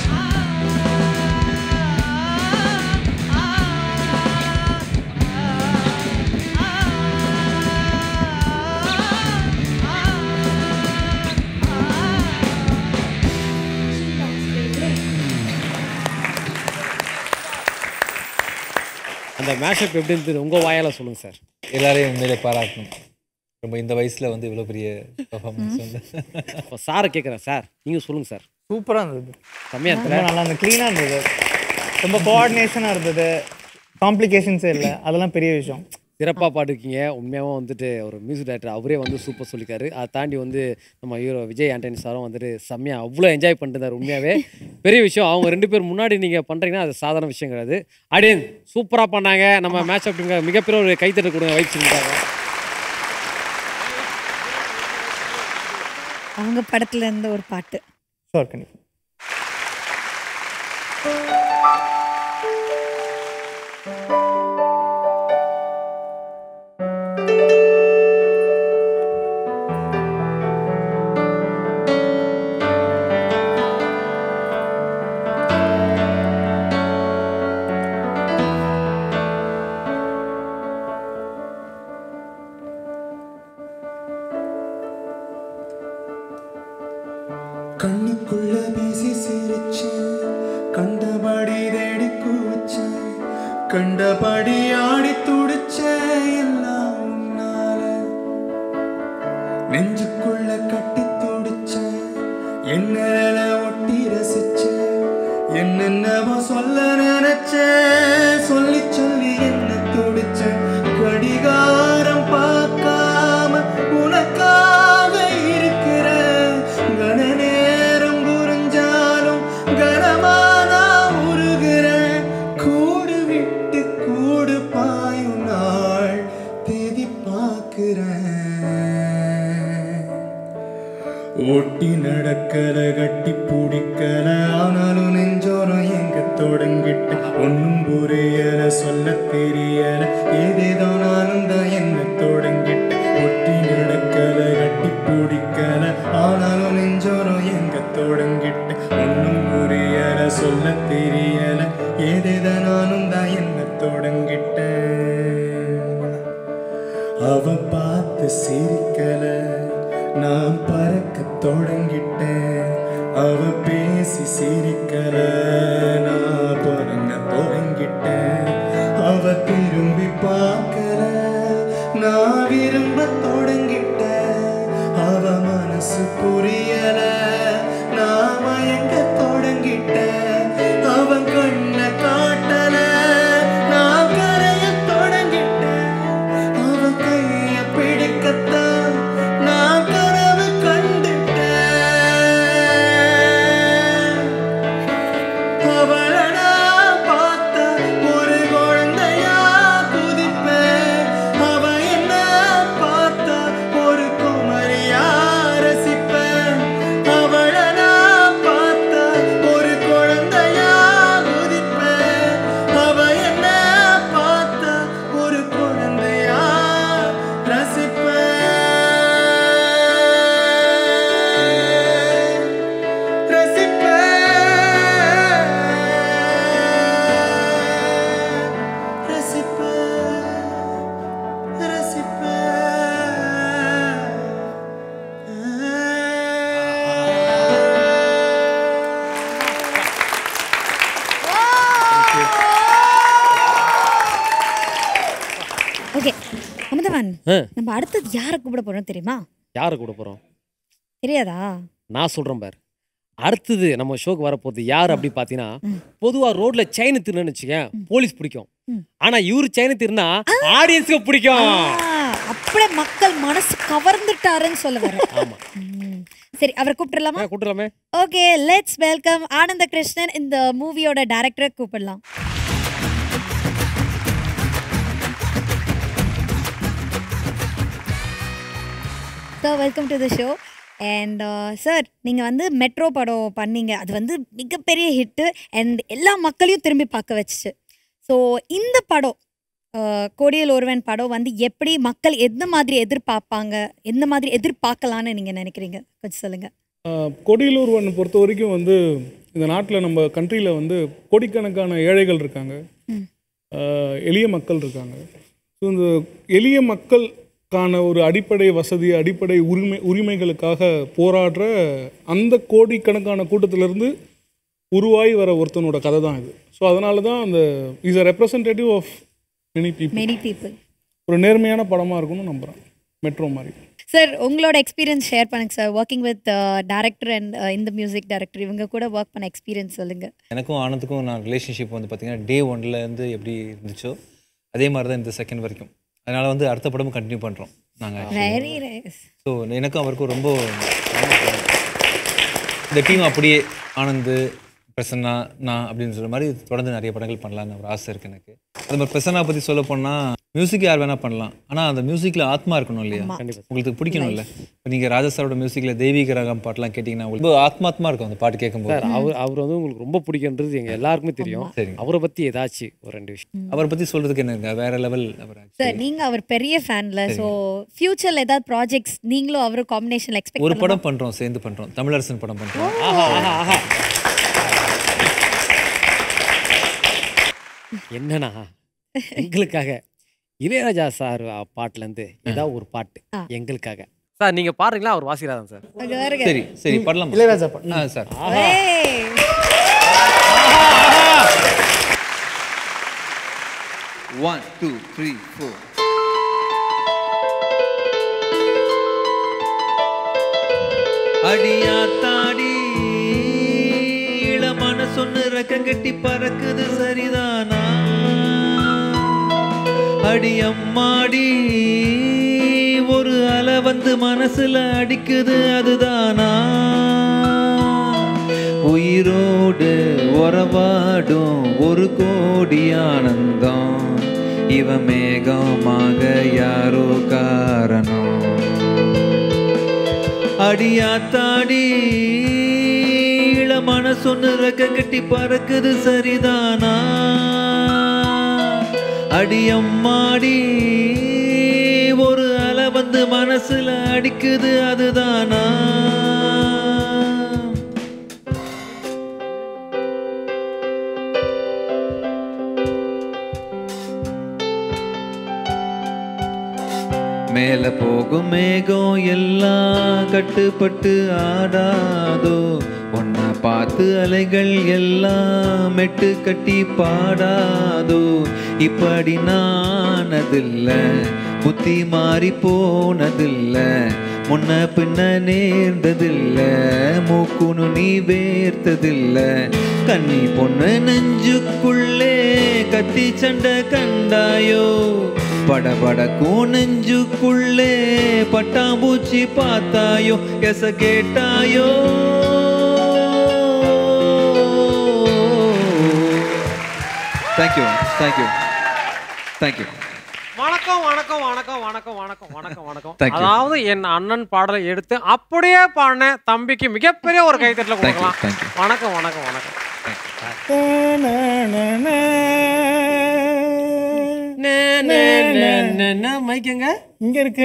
அந்த mashup எப்படி இருந்தது உங்க வாயால சொல்லுங்க சார் எல்லாரையும் உண்மையிலே பாராட்டணும் ரொம்ப இந்த வயசுல வந்து இவ்வளோ பெரிய பர்ஃபார்மன்ஸ் வந்து இப்போ சாரை கேட்குறேன் சார் நீங்க சொல்லுங்க சார் சூப்பராக இருந்தது செம்மையா ரொம்ப இருக்குல்ல? நல்லா இருந்தது க்ளீனாக இருந்தது ரொம்ப கோஆர்டினேஷனாக இருந்தது காம்ப்ளிகேஷன்ஸே இல்லை அதெல்லாம் பெரிய விஷயம் சிறப்பாக பாடிருக்கீங்க உண்மையாகவும் வந்துட்டு ஒரு மியூசிக் டைரக்டர் அவரே வந்து சூப்பர் சொல்லிக்காரு அதை தாண்டி வந்து நம்ம ஹீரோ விஜய் ஆண்டனி சாரும் வந்துட்டு செம்மையாக அவ்வளோ என்ஜாய் பண்ணிட்டு உண்மையாகவே பெரிய விஷயம் அவங்க ரெண்டு பேர் முன்னாடி நீங்கள் பண்ணுறீங்கன்னா அது சாதாரண விஷயம் கிடையாது அடியன் சூப்பராக பண்ணாங்க நம்ம மேட்ச் அப்படிங்க மிகப்பெரிய ஒரு கைத்தட்டு கொடுங்க வைச்சிருக்காங்க அவங்க படத்துல இருந்து ஒரு பாட்டு ஷோர் கண்டிப்பாக கண்ணுக்குள்ள பேசி சிரிச்சேன் கண்டபடி தேடி கூச்சேன் கண்டபடி ஆடி துடிச்சேன் எல்லாம் உன்னால நெஞ்சுக்குள்ள கட்டி துடிச்சேன் என்ன ஒட்டி ரசிச்சேன் என்னென்னவோ சொல்ல நினைச்சேன் சொல்லி சொல்லி என்ன துடிச்சேன் கடிகாரம் பார்க்காம உனக்காக இருக்கிறேன் கன நேரம் புரிஞ்சாலும் கனமானா உருகிறேன் கூடு விட்டு கூடு பாயும் நாள் தேதி பார்க்கிறேன் ஓட்டி நடக்கல கட்டி பிடிக்கல ஆனாலும் நெஞ்சோரம் எங்க தொடங்கிட்டு ஒன்னும் புரியல சொல்ல தெரியல ஏதேதோ நானும் தான் என்ன தொடங்கிட்டு ஒட்டி நடக்கல கட்டி பிடிக்கல ஆனாலும் நெஞ்சோரம் எங்க தொடங்கிட்டு ஒன்னும் புரியல சொல்ல தெரியல ஏதேதோ நானும் தான் என்ன தொடங்கிட்டேன் அவ பார்த்து சிரிக்கல நான் பறக்க தொடங்கிட்டேன் அவ பேசி சிரிக்கல நான் பறங்க தொடங்கிட்டேன் அவ திரும்பி பார்க்கல நான் விரும்ப தொடங்கிட்டேன் அவ மனசு புரியல நான் மயங்க தொடங்கிட்டேன் அவன் கண்ண காட்டல நான் கரைய தொடங்கிட்டேன் அவ கைய பிடிக்கத்தான் நான் கனவு கண்டுட்டேன் அவளை நான் பார்த்த ஒரு குழந்தையா குதிப்பேன் அவ என்ன பார்த்த ஒரு குமரியா ரசிப்பேன் அவளை நான் பார்த்த ஒரு குழந்தையா குதிப்பேன் அவ என்ன பார்த்த ஒரு குழந்தையா ரசிப்பேன் ஓகே அமுதவான் ஆ. நம்ம அடுத்தது யாரை கூப்பிட போறோம் தெரியுமா யாரை கூட போகிறோம் தெரியாதா நான் சொல்கிறேன் பார் அடுத்தது நம்ம ஷோக்கு வரப்போகுது யார் அப்படி பார்த்தீங்கன்னா பொதுவாக ரோட்ல செயின் திருன்னு வச்சுக்கேன் போலீஸ் பிடிக்கும் ஆனா இவரு செயின் திருனா ஆடியன்ஸ்க்கு பிடிக்கும் ஆ, அப்படியே மக்கள் மனசு கவர்ந்துட்டாருன்னு சொல்ல வரேன் ஆமா ம். சரி அவரை கூப்பிடலாமா கூப்பிடலாமே okay let's welcome Anand Krishnan இந்த மூவியோட டைரக்டரை கூப்பிடலாம் sir welcome to the show and sir நீங்கள் வந்து மெட்ரோ படம் பண்ணீங்க அது வந்து மிகப்பெரிய ஹிட்டு அண்ட் எல்லா மக்களையும் திரும்பி பார்க்க வச்சுச்சு ஸோ இந்த படம் அஹ், கோடியில் ஒருவன் படம் வந்து எப்படி மக்கள் எந்த மாதிரி எதிர்பார்ப்பாங்க எந்த மாதிரி எதிர்பார்க்கலான்னு நீங்கள் நினைக்கிறீங்க கொஞ்சம் சொல்லுங்கள் கொடியில் ஒருவன் பொறுத்த வரைக்கும் வந்து இந்த நாட்டில் நம்ம கண்ட்ரியில் வந்து கோடிக்கணக்கான ஏழைகள் இருக்காங்க ம். ஆஹ் எளிய மக்கள் இருக்காங்க ஸோ இந்த எளிய மக்களுக்கான ஒரு அடிப்படை வசதி அடிப்படை உரிமை உரிமைகளுக்காக போராடுற அந்த கோடிக்கணக்கான கூட்டத்திலிருந்து உருவாகி வர ஒருத்தனோட கதை தான் இது ஸோ அதனால தான் அந்த is a representative of many people many people ஒரு நேர்மையான படமாக இருக்கும்னு நம்புகிறேன் மெட்ரோ மாதிரி சார் உங்களோட எக்ஸ்பீரியன்ஸ் ஷேர் பண்ணுங்க sir working with director and இந்த மியூசிக் டைரக்டர் இவங்க கூட ஒர்க் பண்ண எக்ஸ்பீரியன்ஸ் சொல்லுங்க எனக்கும் ஆனந்துக்கும் நான் ரிலேஷன்ஷிப் வந்து பார்த்தீங்கன்னா டே ஒன்லேருந்து எப்படி இருந்துச்சோ அதே மாதிரி தான் இந்த செகண்ட் வரைக்கும் அதனால வந்து அடுத்த படமும் கண்டினியூ பண்ணுறோம் நாங்கள் வெரி நைஸ் ஸோ எனக்கும் அவருக்கும் ரொம்ப இந்த டீம் அப்படியே ஆனந்து பிரசன்னா நான் அப்படின்னு சொல்ற மாதிரி தொடர்ந்து நிறைய படங்கள் பண்ணலாம்னு ஒரு ஆசை இருக்குது எனக்கு அது மாதிரி பிரசன்னா பற்றி சொல்ல போனால் மியூசிக் யார் வேணால் பண்ணலாம் ஆனால் அந்த மியூசிக்கில் ஆத்மா இருக்கணும் இல்லையா ஆமா. உங்களுக்கு பிடிக்கணும்ல இப்போ நீங்கள் ராஜா சாரோட மியூசிக்கில் தெய்வீக ராகம் பாட்டெலாம் கேட்டிங்கன்னா உங்களுக்கு ரொம்ப ஆத்மாத்மா இருக்கும் அந்த பாட்டு கேட்கும்போது சார் அவர் அவர் வந்து உங்களுக்கு ரொம்ப பிடிக்குன்றது எங்க எல்லாருக்குமே தெரியும் சரிங்க. அவரை பத்தி ஏதாச்சும் ஒரு ரெண்டு விஷயம் அவரை பற்றி சொல்கிறதுக்கு என்ன இருக்கு வேற லெவல் அவர் சார் நீங்க அவர் பெரிய ஃபேன்ல ஸோ ஃபியூச்சர்ல ஏதாவது ப்ராஜெக்ட்ஸ் நீங்களும் அவரும் காம்பினேஷன்ல எக்ஸ்பெக்ட் ஒரு படம் பண்ணுறோம் சேர்ந்து பண்ணுறோம் தமிழரசன் படம் பண்ணுறோம் ஆஹா ஆஹா ஆஹா என்னன்னா எங்களுக்காக இளையராஜா சார் பாட்டுல இருந்து ஏதாவது ஒரு பாட்டு ஆ. எங்களுக்காக சார் நீங்க பாடுறீங்களா அவர் வாசிக்கிறாரா சார் சரி சரி பண்ணலாம் இளையராஜா பாட்டு. ஆ sir One, two, three, four. அடியாத்தாடி இளமான சொன்னு ரக்கம் கட்டி பறக்குது சரிதானா அடி அம்மாடி ஒரு அலை வந்து மனசுல அடிக்குது அதுதானா உயிரோடு உறவாடும் ஒரு கோடி ஆனந்தம் இவ மேகமாக யாரோ காரணம் அடியாத்தாடி இளமான சொன்னு ரக்க கட்டி பறக்குது சரிதானா அடியம்மாடி ஒரு அலை வந்து மனசுல அடிக்குது அதுதானா மேல போகும் மேகம் எல்லாம் கட்டுப்பட்டு ஆடாதோ உன்னை பார்த்து அலைகள் எல்லாம் மெட்டு கட்டி பாடாதோ இப்படி நானதில்ல புத்தி மாறி போனதில்ல முன்ன பின்ன நேர்ந்ததில்ல மூக்குனு நீ வேர்த்ததில்ல கன்னி பொண்ணு நெஞ்சுக்குள்ளே கத்தி சண்டை கண்டாயோ படபடக்கும் நெஞ்சுக்குள்ளே பட்டாம்பூச்சி பார்த்தாயோ எச கேட்டாயோ தேங்க்யூ தேங்க்யூ தேங்க்யூ வணக்கம் வணக்கம் வணக்கம் வணக்கம் வணக்கம் வணக்கம் வணக்கம் Thank you. அதாவது என் அண்ணன் பாடலை எடுத்து அப்படியே பாடின தம்பிக்கு மிகப்பெரிய ஒரு கைத்தட்டல Thank you, கொடுக்கலாம் thank you. வணக்கம் வணக்கம் வணக்கம் மைக்கங்க இங்க இருக்கு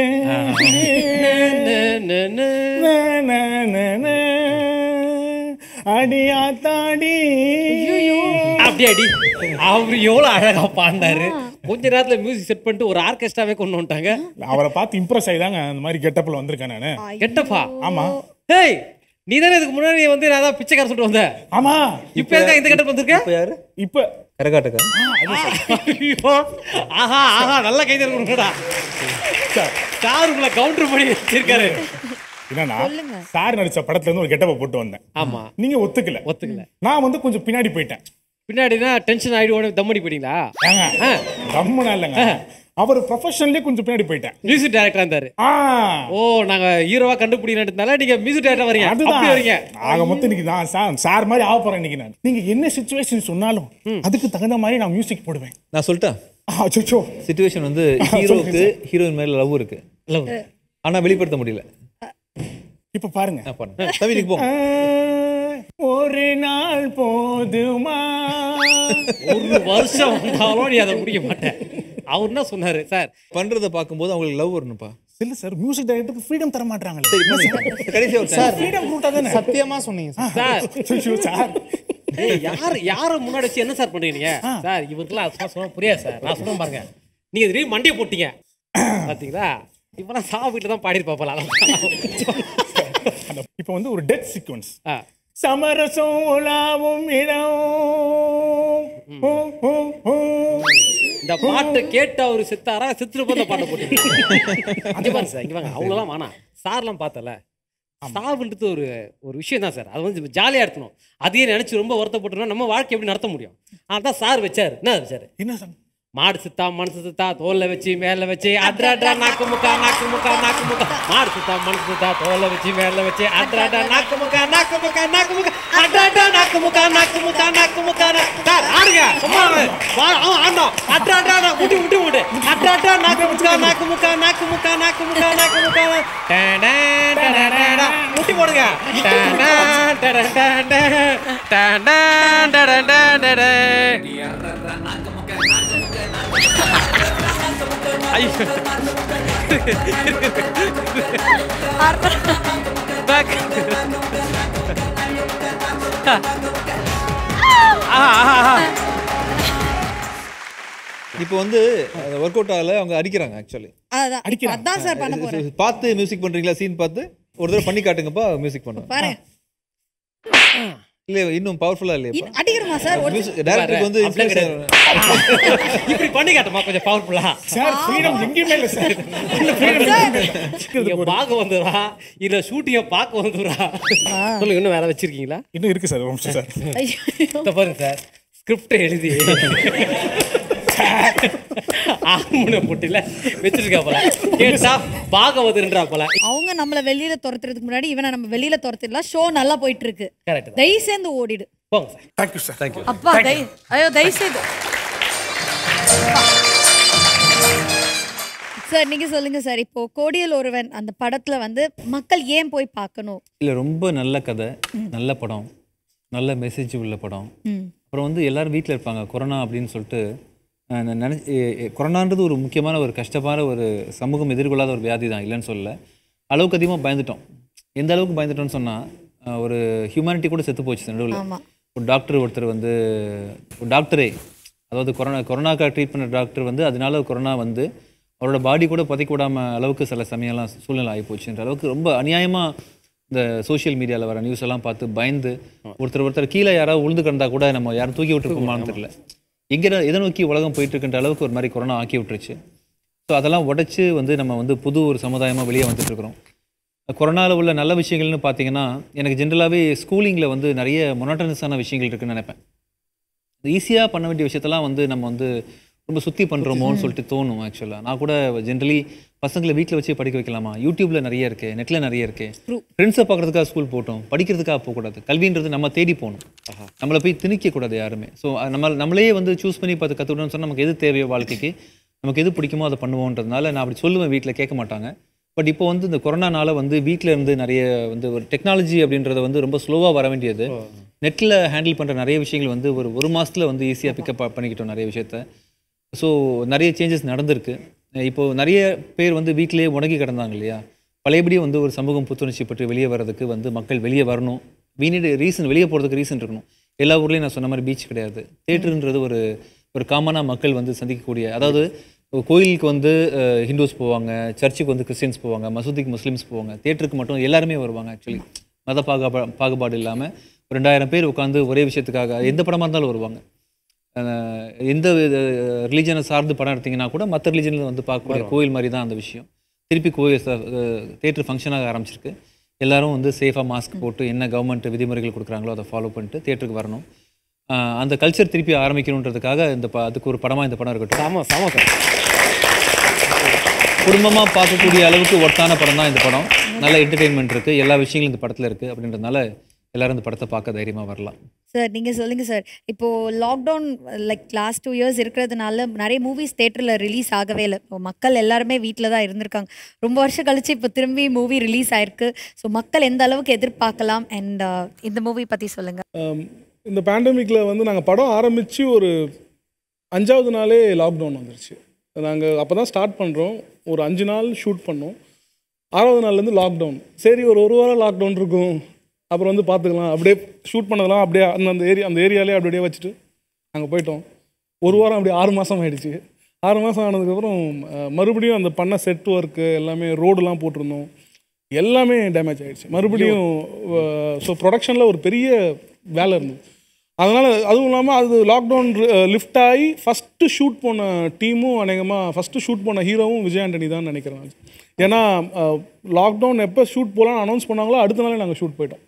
அடியாத்தாடி அப்படி அடி அவர் எவ்வளவு அழகா பாடினாரு கொஞ்ச நேரத்துல மியூசிக் செட் பண்ணிட்டு ஒரு ஆர்கெஸ்ட்ராவே கொண்டு வந்துட்டாங்க அவரை பார்த்து இம்ப்ரெஸ் ஆகிதாங்க அந்த மாதிரி கெட்டப்பில் வந்திருக்கேன் நானு கெட்டப்பா ஆமா ஹேய் நீ தானே இதுக்கு முன்னாடி வந்து நான் தான் பிச்சைக்கார சொல்லிட்டு வந்த ஆமா இப்ப எதுக்கு இந்த கெட்டப் வந்திருக்க இப்போ யாரு இப்ப கரகாட்டக்கா ஐயோ ஆஹா ஆஹா நல்ல கைதல் கொடுங்கடா காருக்குள்ள கவுண்டர் பண்ணி வச்சிருக்காரு என்னன்னா சார் நடிச்ச படத்துல இருந்து ஒரு கெட்டப்பை போட்டு வந்தேன் ஆமா நீங்க ஒத்துக்கல ஒத்துக்கல நான் வந்து கொஞ்சம் பின்னாடி போயிட்டேன் பின்னாடினா டென்ஷன் ஆயிடுவோம் தம்மடி போயிட்டீங்களா ஏங்க கம்முனா இல்லைங்க அவர் ப்ரொஃபஷனலே கொஞ்சம் பின்னாடி போயிட்டேன் மியூசிக் டைரக்டரா இருந்தாரு ஆ ஓ நாங்க ஹீரோவா கண்டுபிடிக்கிறதுனால நீங்க மியூசிக் டைரக்டர் வரீங்க அப்படி அதுதான் வரீங்க ஆக மொத்தம் இன்னைக்கு நான் சார் சார் மாதிரி ஆக போறேன் இன்னைக்கு நான் நீங்க என்ன சுச்சுவேஷன் சொன்னாலும் அதுக்கு தகுந்த மாதிரி நான் மியூசிக் போடுவேன் நான் சொல்லிட்டேன் அச்சோ சுச்சுவேஷன் வந்து ஹீரோவுக்கு ஹீரோயின் மேல லவ் இருக்கு லவ் ஆனா வெளிப்படுத்த முடியல இப்ப பாருங்க நான் பண்ணேன் தம்பி நீங்க போங்க ஒரு நாள் போதுமா ஒரு வருஷம் வந்தாலும் நீ அதை முடிக்க மாட்டேன் அவர் என்ன சொன்னாரு சார் பண்றத பார்க்கும்போது அவங்களுக்கு லவ் வரணும்ப்பா இல்ல சார் மியூசிக் டைரக்டருக்கு ஃப்ரீடம் தர மாட்டாங்களே சரி பண்ணுங்க. கடைசியா ஒரு சார் chance. ஃப்ரீடம் கொடுத்தா தானே சத்தியமா சொன்னீங்க சார் சார் ஐயோ, சார் ஏய், யார் யார முன்னாடி வச்சு என்ன சார் பண்றீங்க நீங்க சார் இவருக்குலாம் அதெல்லாம் சொல்ல புரியாது சார் நான் சொல்றேன் பாருங்க நீங்க திடீர்னு மண்டியை போட்டீங்க பாத்தீங்களா இப்பெல்லாம் சா வீட்டுல தான் பாடிருப்பாப்பல அந்த- இப்ப வந்து ஒரு டெத் சீக்வன்ஸ் சமரசம் உலாவும் இடம் ஓ, ஓ, ஓ. இந்த பாட்டை கேட்டு அவரு செத்தாரா செத்துட்டு போய் இந்த பாட்டை போட்டீங்க இங்க பாருங்க சார் இங்க வாங்க அவ்வளோலாம் வேணாம் சார்லாம் பார்த்தல சாவுன்றது ஒரு ஒரு விஷயம் தான் சார் அது வந்து ஜாலியாக எடுத்தணும் அதையே நினைச்சு ரொம்ப வருத்தப்பட்டோம்னா நம்ம வாழ்க்கை எப்படி நடத்த முடியும் அதான் சார் வச்சாரு என்ன வச்சாரு என்ன சார் மாடு சித்தா மனசு சித்தா தோல்ல வச்சு மேல வச்சு அட்ராடா நாக்கு முக்கா நாக்கு முக்கா நாக்கு முக்கா மாடு சித்தா மனசு சித்தா தோல்ல வச்சு மேல வச்சு அட்ராடா நாக்கு முக்கா நாக்கு முக்கா நாக்கு முக்கா அட்ராடா நாக்கு முக்கா நாக்கு முக்கா நாக்கு முக்கா சார் ஆடுங்க சும்மா இரு. வா அவன் ஆடணும் அட்ராடா நான் முட்டி முட்டி முட்டு அட்ராடா நாக்கு முக்கா நாக்கு முக்கா நாக்கு முக்கா நாக்கு முக்கா நாக்கு முக்கா டேடா டேடா முட்டி போடுங்க டேடா டேடா டேடா டேடா டேடா ஐயோ பேக் இப்போ வந்து ஒர்க் அவுட் ஆகல அவங்க அடிக்கிறாங்க ஆக்சுவலி அதான் அதான் சார் பண்ண போறேன் பார்த்து மியூசிக் பண்றீங்களா சீன் பார்த்து ஒரு தடவை பண்ணி காட்டுங்கப்பா மியூசிக் பண்ணுவேன் பாருங்க இல்ல இன்னும் பவர்ஃபுல்லா இல்லையா இன்- அடிக்கிறோமா சார் ஒரு டேரக்டருக்கு வந்து அப்படியே inspiration இப்படி பண்ணி காட்டுமா கொஞ்சம் பவர்ஃபுல்லா சார் ஃப்ரீடம் எங்கேயுமே இல்லை சார் இங்க பார்க்க வந்துடா இல்ல ஷூட்டிங்க பார்க்க வந்துடா சொல்லுங்க இன்னும் வேற வச்சிருக்கீங்களா இன்னும் இருக்கு சார் ஒரு நிமிஷம் சார் இத பாருங்க சார் ஸ்கிரிப்டை எழுதி ஆர்மோனிய போட்டில வச்சிருக்கா போல கேட்டா பாகவதன்றா போல அவங்க நம்மள வெளியில துரத்துறதுக்கு முன்னாடி இவனை நம்ம வெளியில துரத்திடலாம் ஷோ நல்லா போயிட்டு இருக்கு கரெக்ட் தயவு சேர்ந்து ஓடிடு போங்க சார் தேங்க்யூ சார் தேங்க்யூ அப்பா தயவு ஐயோ தயவு செய்து சார் நீங்க சொல்லுங்க சார் இப்போ கோடியல் ஒருவன் அந்த படத்துல வந்து மக்கள் ஏன் போய் பார்க்கணும் இல்ல ரொம்ப நல்ல கதை நல்ல படம் நல்ல மெசேஜ் உள்ள படம் ம். அப்புறம் வந்து எல்லாரும் வீட்டில் இருப்பாங்க கொரோனா அப்படின்னு சொல்லிட்டு அஹ், நான் நினை எ- எ- கொரோனான்றது ஒரு முக்கியமான ஒரு கஷ்டமான ஒரு சமூகம் எதிர்கொள்ளாத ஒரு வியாதி தான் இல்லைன்னு சொல்லல அளவுக்கு அதிகமாக பயந்துட்டோம் எந்த அளவுக்கு பயந்துட்டோம்னு சொன்னால் ஒரு ஹியூமனிட்டி கூட செத்து போச்சு நடுவில் ஆமா ஒரு டாக்டர் ஒருத்தர் வந்து ஒரு டாக்டரே அதாவது கொரோனா கொரோனாக்காக ட்ரீட் பண்ண டாக்டர் வந்து அதனால கொரோனா வந்து அவரோட பாடி கூட புதைக்க விடாம அளவுக்கு சில சமயம்லாம் சூழ்நிலை ஆகிப்போச்சுன்ற அளவுக்கு ரொம்ப அநியாயமாக இந்த சோஷியல் மீடியாவில் வர நியூஸ் எல்லாம் பார்த்து பயந்து ஒருத்தர் ஒருத்தர் கீழே யாராவது உழுந்து கிடந்தா கூட நம்ம யாரும் தூக்கி விட்டுருக்கோமான்னு தெரியல எங்கே எதை நோக்கி உலகம் போயிட்டு இருக்குன்ற அளவுக்கு ஒரு மாதிரி கொரோனா ஆக்கி விட்டுருச்சு ஸோ அதெல்லாம் உடைச்சு வந்து நம்ம வந்து புது ஒரு சமுதாயமாக வெளியே வந்துட்டு இருக்கிறோம் கொரோனாவில் உள்ள நல்ல விஷயங்கள்னு பார்த்தீங்கன்னா எனக்கு ஜென்ரலாகவே ஸ்கூலிங்கில் வந்து நிறைய மொனட்டனஸான விஷயங்கள் இருக்குன்னு நினைப்பேன் ஈஸியாக பண்ண வேண்டிய விஷயத்தெல்லாம் வந்து நம்ம வந்து ரொம்ப சுற்றி பண்ணுறோமோன்னு சொல்லிட்டு தோணும் ஆக்சுவலாக நான் கூட ஜென்ரலி பசங்களை வீட்டில் வச்சு படிக்க வைக்கலாமா யூடியூப்ல நிறைய இருக்கு நெட்டில் நிறைய இருக்கு ஃப்ரெண்ட்ஸை பார்க்கறதுக்காக ஸ்கூல் போட்டோம் படிக்கிறதுக்காக போகக்கூடாது கல்வின்றது நம்ம தேடி போகணும் நம்மளை போய் திணிக்க கூடாது யாருமே ஸோ நம்ம நம்மளே வந்து சூஸ் பண்ணி பார்த்து கற்றுக்கணும்னு சொன்னால் நமக்கு எது தேவையோ வாழ்க்கைக்கு நமக்கு எது பிடிக்குமோ அதை பண்ணுவோன்றதுனால நான் அப்படி சொல்லுவேன் வீட்டில் கேட்க மாட்டாங்க பட் இப்போ வந்து இந்த கொரோனானால வந்து வீட்டில் இருந்து நிறைய வந்து ஒரு டெக்னாலஜி அப்படின்றத வந்து ரொம்ப ஸ்லோவாக வர வேண்டியது நெட்டில் ஹேண்டில் பண்ணுற நிறைய விஷயங்கள் வந்து ஒரு ஒரு மாசத்துல வந்து ஈஸியாக பிக்கப் பண்ணிக்கிட்டோம் நிறைய விஷயத்த ஸோ நிறைய சேஞ்சஸ் நடந்திருக்கு இப்போது நிறைய பேர் வந்து வீட்டிலேயே முடங்கி கிடந்தாங்க இல்லையா பழையபடி வந்து ஒரு சமூகம் புத்துணர்ச்சி பற்றி வெளியே வர்றதுக்கு வந்து மக்கள் வெளியே வரணும் we need ரீசன் வெளியே போகிறதுக்கு ரீசன் இருக்கணும் எல்லா ஊர்லேயும் நான் சொன்ன மாதிரி பீச் கிடையாது தேட்டருன்றது ஒரு ஒரு காமனாக மக்கள் வந்து சந்திக்கக்கூடிய அதாவது கோயிலுக்கு வந்து அஹ், ஹிந்துஸ் போவாங்க சர்ச்சுக்கு வந்து கிறிஸ்டியன்ஸ் போவாங்க மசூதிக்கு முஸ்லீம்ஸ் போவாங்க தேட்டருக்கு மட்டும் எல்லாருமே வருவாங்க ஆக்சுவலி மத பாகுபா பாகுபாடு இல்லாமல் ஒரு ரெண்டாயிரம் பேர் உட்காந்து ஒரே விஷயத்துக்காக எந்த படமாக இருந்தாலும் வருவாங்க அஹ், எந்த ரிலீஜனை சார்ந்து படம் எடுத்தீங்கன்னா கூட மற்ற ரிலீஜனில் வந்து பார்க்கக்கூடிய கோயில் மாதிரி தான் அந்த விஷயம் திருப்பி கோயில் தேட்டர் ஃபங்க்ஷனாக ஆரம்பிச்சிருக்கு எல்லாரும் வந்து சேஃபாக மாஸ்க் போட்டு என்ன கவர்மெண்ட் விதிமுறைகள் கொடுக்குறாங்களோ அதை ஃபாலோ பண்ணிட்டு தேட்டருக்கு வரணும் அஹ், அந்த கல்ச்சர் திருப்பி ஆரம்பிக்கணுன்றதுக்காக இந்த ப அதுக்கு ஒரு படமாக இந்த படம் இருக்கட்டும் ஆமாம் சாமா சார் குடும்பமாக பார்க்கக்கூடிய அளவுக்கு ஒர்த்தான படம் தான் இந்த படம் நல்ல என்டர்டெயின்மெண்ட் இருக்குது எல்லா விஷயங்களும் இந்த படத்தில் இருக்குது அப்படின்றதுனால எல்லாரும் இந்த படத்தை பார்க்க தைரியமாக வரலாம் சார் நீங்க சொல்லுங்க சார் இப்போ lockdown like last two years இருக்கிறதுனால நிறைய மூவிஸ் தேட்டரில் ரிலீஸ் ஆகவே இல்லை இப்போ மக்கள் எல்லாருமே வீட்டில் தான் இருந்திருக்காங்க ரொம்ப வருஷம் கழிச்சு இப்போ திரும்பி மூவி ரிலீஸ் ஆயிருக்கு ஸோ மக்கள் எந்த அளவுக்கு எதிர்பார்க்கலாம் அண்ட் இந்த மூவி பத்தி சொல்லுங்க ஆம், இந்த பேண்டமிக்கில் வந்து நாங்கள் படம் ஆரம்பித்து ஒரு அஞ்சாவது நாளே லாக்டவுன் வந்துருச்சு நாங்கள் அப்போ தான் ஸ்டார்ட் பண்ணுறோம் ஒரு அஞ்சு நாள் ஷூட் பண்ணோம் ஆறாவது நாள்லேருந்து லாக்டவுன் சரி ஒரு ஒரு வாரம் லாக்டவுன் இருக்கும் அப்புறம் வந்து பார்த்துக்கலாம் அப்படியே ஷூட் பண்ணதெல்லாம் அப்படியே அந்த அந்த ஏரியா அந்த ஏரியாலே அப்படியே வச்சுட்டு நாங்கள் போயிட்டோம் ஒரு வாரம் அப்படியே ஆறு மாதம் ஆயிடுச்சு ஆறு மாதம் ஆனதுக்கப்புறம் அஹ், மறுபடியும் அந்த பண்ண செட் ஒர்க்கு எல்லாமே ரோடுலாம் போட்டிருந்தோம் எல்லாமே டேமேஜ் ஆயிடுச்சு மறுபடியும் ஸோ ப்ரொடக்ஷனில் ஒரு பெரிய வேலை இருந்தது அதனால் அதுவும் இல்லாமல் அது லாக்டவுன் லிஃப்ட் ஆகி ஃபஸ்ட்டு ஷூட் போன டீமும் அநேகமாக ஃபஸ்ட்டு ஷூட் போன ஹீரோவும் விஜய் ஆண்டனி தான் நினைக்கிறேன் நான். ஏன்னா லாக்டவுன் எப்போ ஷூட் போகலான்னு அனௌன்ஸ் பண்ணாங்களோ அடுத்த நாளே நாங்கள் ஷூட் போயிட்டோம்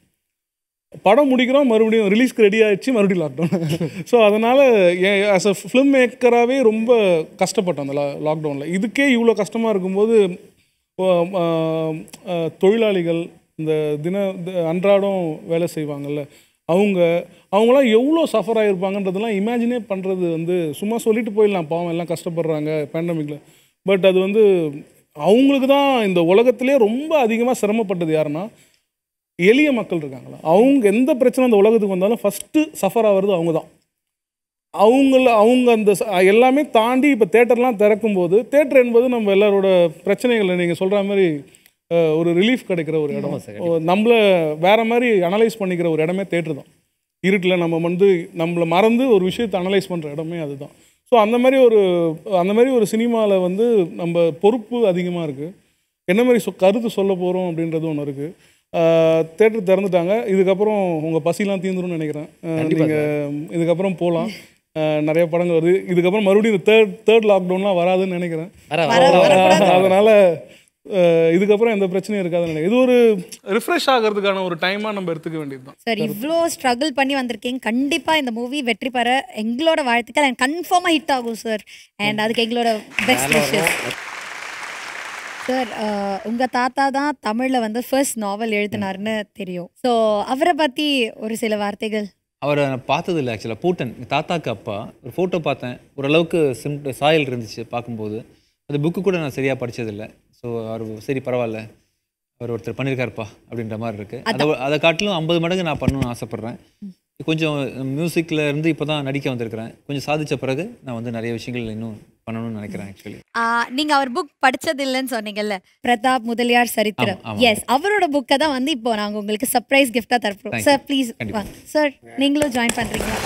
படம் முடிக்கிறோம் மறுபடியும் ரிலீஸ்க்கு ரெடி ஆயிடுச்சு மறுபடியும் லாக்டவுன் ஸோ அதனால் ஆஸ் அ ஃபிலிம் மேக்கராகவே ரொம்ப கஷ்டப்பட்டோம் அந்த லா லாக்டவுனில் இதுக்கே இவ்வளோ கஷ்டமாக இருக்கும்போது ஓ, ஆ, ஆ, தொழிலாளிகள் இந்த தின த- அன்றாடம் வேலை செய்வாங்கல்ல அவங்க அவங்களாம் எவ்வளோ சஃபர் ஆகிருப்பாங்கன்றதெல்லாம் இமேஜினே பண்ணுறது வந்து சும்மா சொல்லிட்டு போயிடலாம் பாவம் எல்லாம் கஷ்டப்படுறாங்க பேண்டமிக்கில் பட் அது வந்து அவங்களுக்கு தான் இந்த உலகத்திலே ரொம்ப அதிகமாக சிரமப்பட்டது யாருன்னா எளிய மக்கள் இருக்காங்களா அவங்க எந்த பிரச்சனை அந்த உலகத்துக்கு வந்தாலும் ஃபஸ்ட்டு சஃபர் ஆகிறது அவங்க தான் அவங்கள அவங்க அந்த ச- எல்லாமே தாண்டி இப்போ தேட்டர்லாம் திறக்கும்போது தேட்டர் என்பது நம்ம எல்லாரோட பிரச்சனைகளை நீங்கள் சொல்கிற மாதிரி அஹ், ஒரு ரிலீஃப் கிடைக்கிற ஒரு இடம் ஓ, நம்மள வேற மாதிரி அனலைஸ் பண்ணிக்கிற ஒரு இடமே தேட்டர் தான் இருட்டில் நம்ம வந்து நம்மளை மறந்து ஒரு விஷயத்தை அனலைஸ் பண்ணுற இடமே அதுதான் ஸோ அந்த மாதிரி ஒரு அந்த மாதிரி ஒரு சினிமாவில் வந்து நம்ம பொறுப்பு அதிகமாக இருக்குது என்ன மாதிரி சொ கருத்து சொல்ல போகிறோம் அப்படின்றது ஒன்று இருக்குது தேட்டர் திறந்துட்டாங்க இதுக்கப்புறம் உங்கள் பசிலாம் தீந்துரும்னு நினைக்கிறேன் கண்டிப்பா நீங்கள் இதுக்கப்புறம் போகலாம் நிறைய படங்கள் வருது இதுக்கப்புறம் மறுபடியும் இந்த தேர்ட் தேர்ட் லாக்டவுன்லாம் வராதுன்னு நினைக்கிறேன் வர, வர, வர, வர. அதனால் இதுக்கப்புறம் எந்த பிரச்சனையும் இருக்காதுன்னு நினைக்கிறேன் இது ஒரு ரிஃப்ரெஷ் ஆகிறதுக்கான ஒரு டைமாக நம்ம எடுத்துக்க வேண்டியது தான் சார் இவ்வளோ ஸ்ட்ரகிள் பண்ணி வந்திருக்கீங்க கண்டிப்பா இந்த மூவி வெற்றி பெற எங்களோட வாழ்த்துக்கள் அண்ட் கன்ஃபார்மாக ஹிட் ஆகும் சார் அண்ட் அதுக்கு எங்களோட பெஸ்ட் விஷஸ் சார் உங்க தாத்தா தான் தமிழ்ல வந்து ஃபர்ஸ்ட் நாவல் எழுதினாருன்னு தெரியும் ஸோ அவரை பத்தி ஒரு சில வார்த்தைகள் அவரை நான் பார்த்தது இல்லை ஆக்சுவலாக பூட்டன் எங்கள் தாத்தாக்கு அப்பா ஒரு ஃபோட்டோ பார்த்தேன் ஓரளவுக்கு சிம் சாயல் இருந்துச்சு பார்க்கும்போது அந்த புக்கு கூட நான் சரியாக படிச்சதில்லை ஸோ அவர் சரி பரவாயில்ல அவர் ஒருத்தர் பண்ணியிருக்காருப்பா அப்படின்ற மாதிரி இருக்குது அதை அதை காட்டிலும் ஐம்பது மடங்கு நான் பண்ணணும்னு ஆசைப்பட்றேன் கொஞ்சம் மியூசிக்கில் இருந்து இப்போ தான் நடிக்க வந்திருக்கிறேன் கொஞ்சம் சாதிச்ச பிறகு நான் வந்து நிறைய விஷயங்கள் இன்னும் பண்ணணும்னு நினைக்கிறேன் ஆக்சுவலி நீங்க அவர் புக் படிச்சது இல்லைன்னு சொன்னீங்கல்ல பிரதாப் முதலியார் சரித்திரம் ஆமா, ஆமா. எஸ் அவரோட புக்கை தான் வந்து இப்போ நாங்க உங்களுக்கு சர்ப்ரைஸ் கிஃப்டா தரப்போம் Thank சார் you. ப்ளீஸ் கண்டிப்பா. வாங்க சார் நீங்களும் ஜாயின் பண்றீங்களா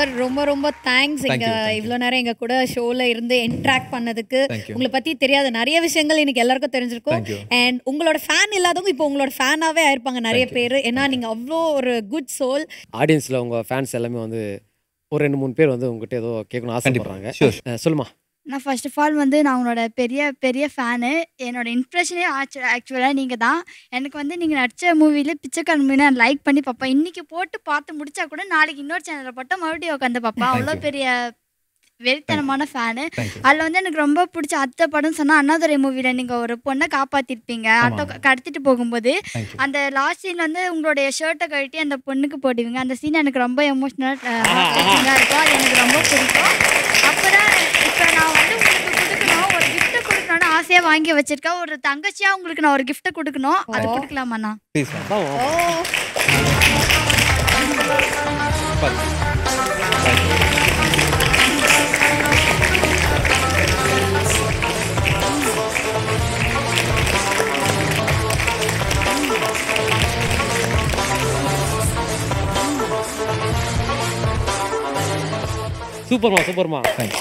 சார் ரொம்ப ரொம்ப தேங்க்ஸ் Thank இங்க you, thank you. இவ்வளோ நேரம் எங்க கூட ஷோல இருந்து இன்ட்ராக்ட் பண்ணதுக்கு Thank you. உங்களை பத்தி தெரியாத நிறைய விஷயங்கள் இன்னைக்கு எல்லாருக்கும் தெரிஞ்சிருக்கும் Thank you. அண்ட் உங்களோட ஃபேன் இல்லாதவங்க இப்போ உங்களோட ஃபேனாவே ஆயிருப்பாங்க நிறைய பேர் ஏன்னா நீங்க அவ்வளோ ஒரு குட் சோல் ஆடியன்ஸில் உங்கள் ஃபேன்ஸ் எல்லாமே வந்து ஒரு ரெண்டு மூணு பேர் வந்து உங்ககிட்ட ஏதோ கேட்கணும் ஆசைப்படுறாங்க Sure. அஹ் சொல்லுமா நான் ஃபர்ஸ்ட் ஆஃப் ஆல் வந்து நான் உங்களோட பெரிய பெரிய ஃபேனு என்னோட இன்ட்ரெஷனே ஆக்சுவலாக நீங்கள் தான் எனக்கு வந்து நீங்கள் நடித்த மூவியில் பிச்சைக்காரன் மூவி நான் லைக் பண்ணி பார்ப்பேன் இன்றைக்கி போட்டு பார்த்து முடிச்சா கூட நாளைக்கு இன்னொரு சேனலில் போட்டால் மறுபடியும் உட்காந்து பார்ப்பேன் அவ்வளோ பெரிய வெறித்தனமான ஃபேனு அதில் வந்து எனக்கு ரொம்ப பிடிச்ச அத்தை படம் சொன்னால் அண்ணாதுரை மூவியில் நீங்கள் ஒரு பொண்ணை காப்பாற்றிருப்பீங்க ஆட்டோ க- கடத்திட்டு போகும்போது அந்த லாஸ்ட் சீன் வந்து உங்களுடைய ஷர்ட்டை கழட்டி அந்த பொண்ணுக்கு போடுவீங்க அந்த சீன் எனக்கு ரொம்ப எமோஷ்னலாக இருக்கும் அது எனக்கு ரொம்ப பிடிக்கும் அப்புறம் இப்போ நான் வந்து உங்களுக்கு கொடுக்கணும் ஒரு gift கொடுக்கணும்னு ஆசையாக வாங்கி வச்சிருக்கேன் ஒரு தங்கச்சியாக உங்களுக்கு நான் ஒரு gift கொடுக்கணும் அது கொடுக்கலாமாண்ணா ப்ளீஸ் சூப்பர்மா சூப்பர்மா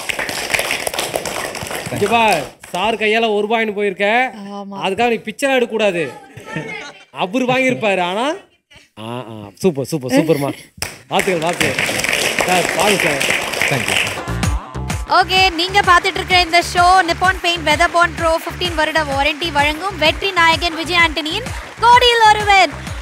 இங்கப்பா சார் கையால ஒரு ரூபாய்னு போயிருக்க அதுக்காக நீ பிக்சர் எடுக்கக்கூடாது அவர் வாங்கியிருப்பாரு ஆனா ஆ ஆ சூப்பர் சூப்பர் சூப்பர்மா வாழ்த்துக்கள் வாழ்த்துக்கள் சார் பாருங்க சார் தேங்க்யூ ஓகே நீங்க பார்த்துட்டு இருக்கிற இந்த show Nippon paint weather bond pro 15 வருட வாரண்டி வழங்கும் வெற்றி நாயகன் விஜய் ஆண்டனியின் கோடியில் ஒருவன்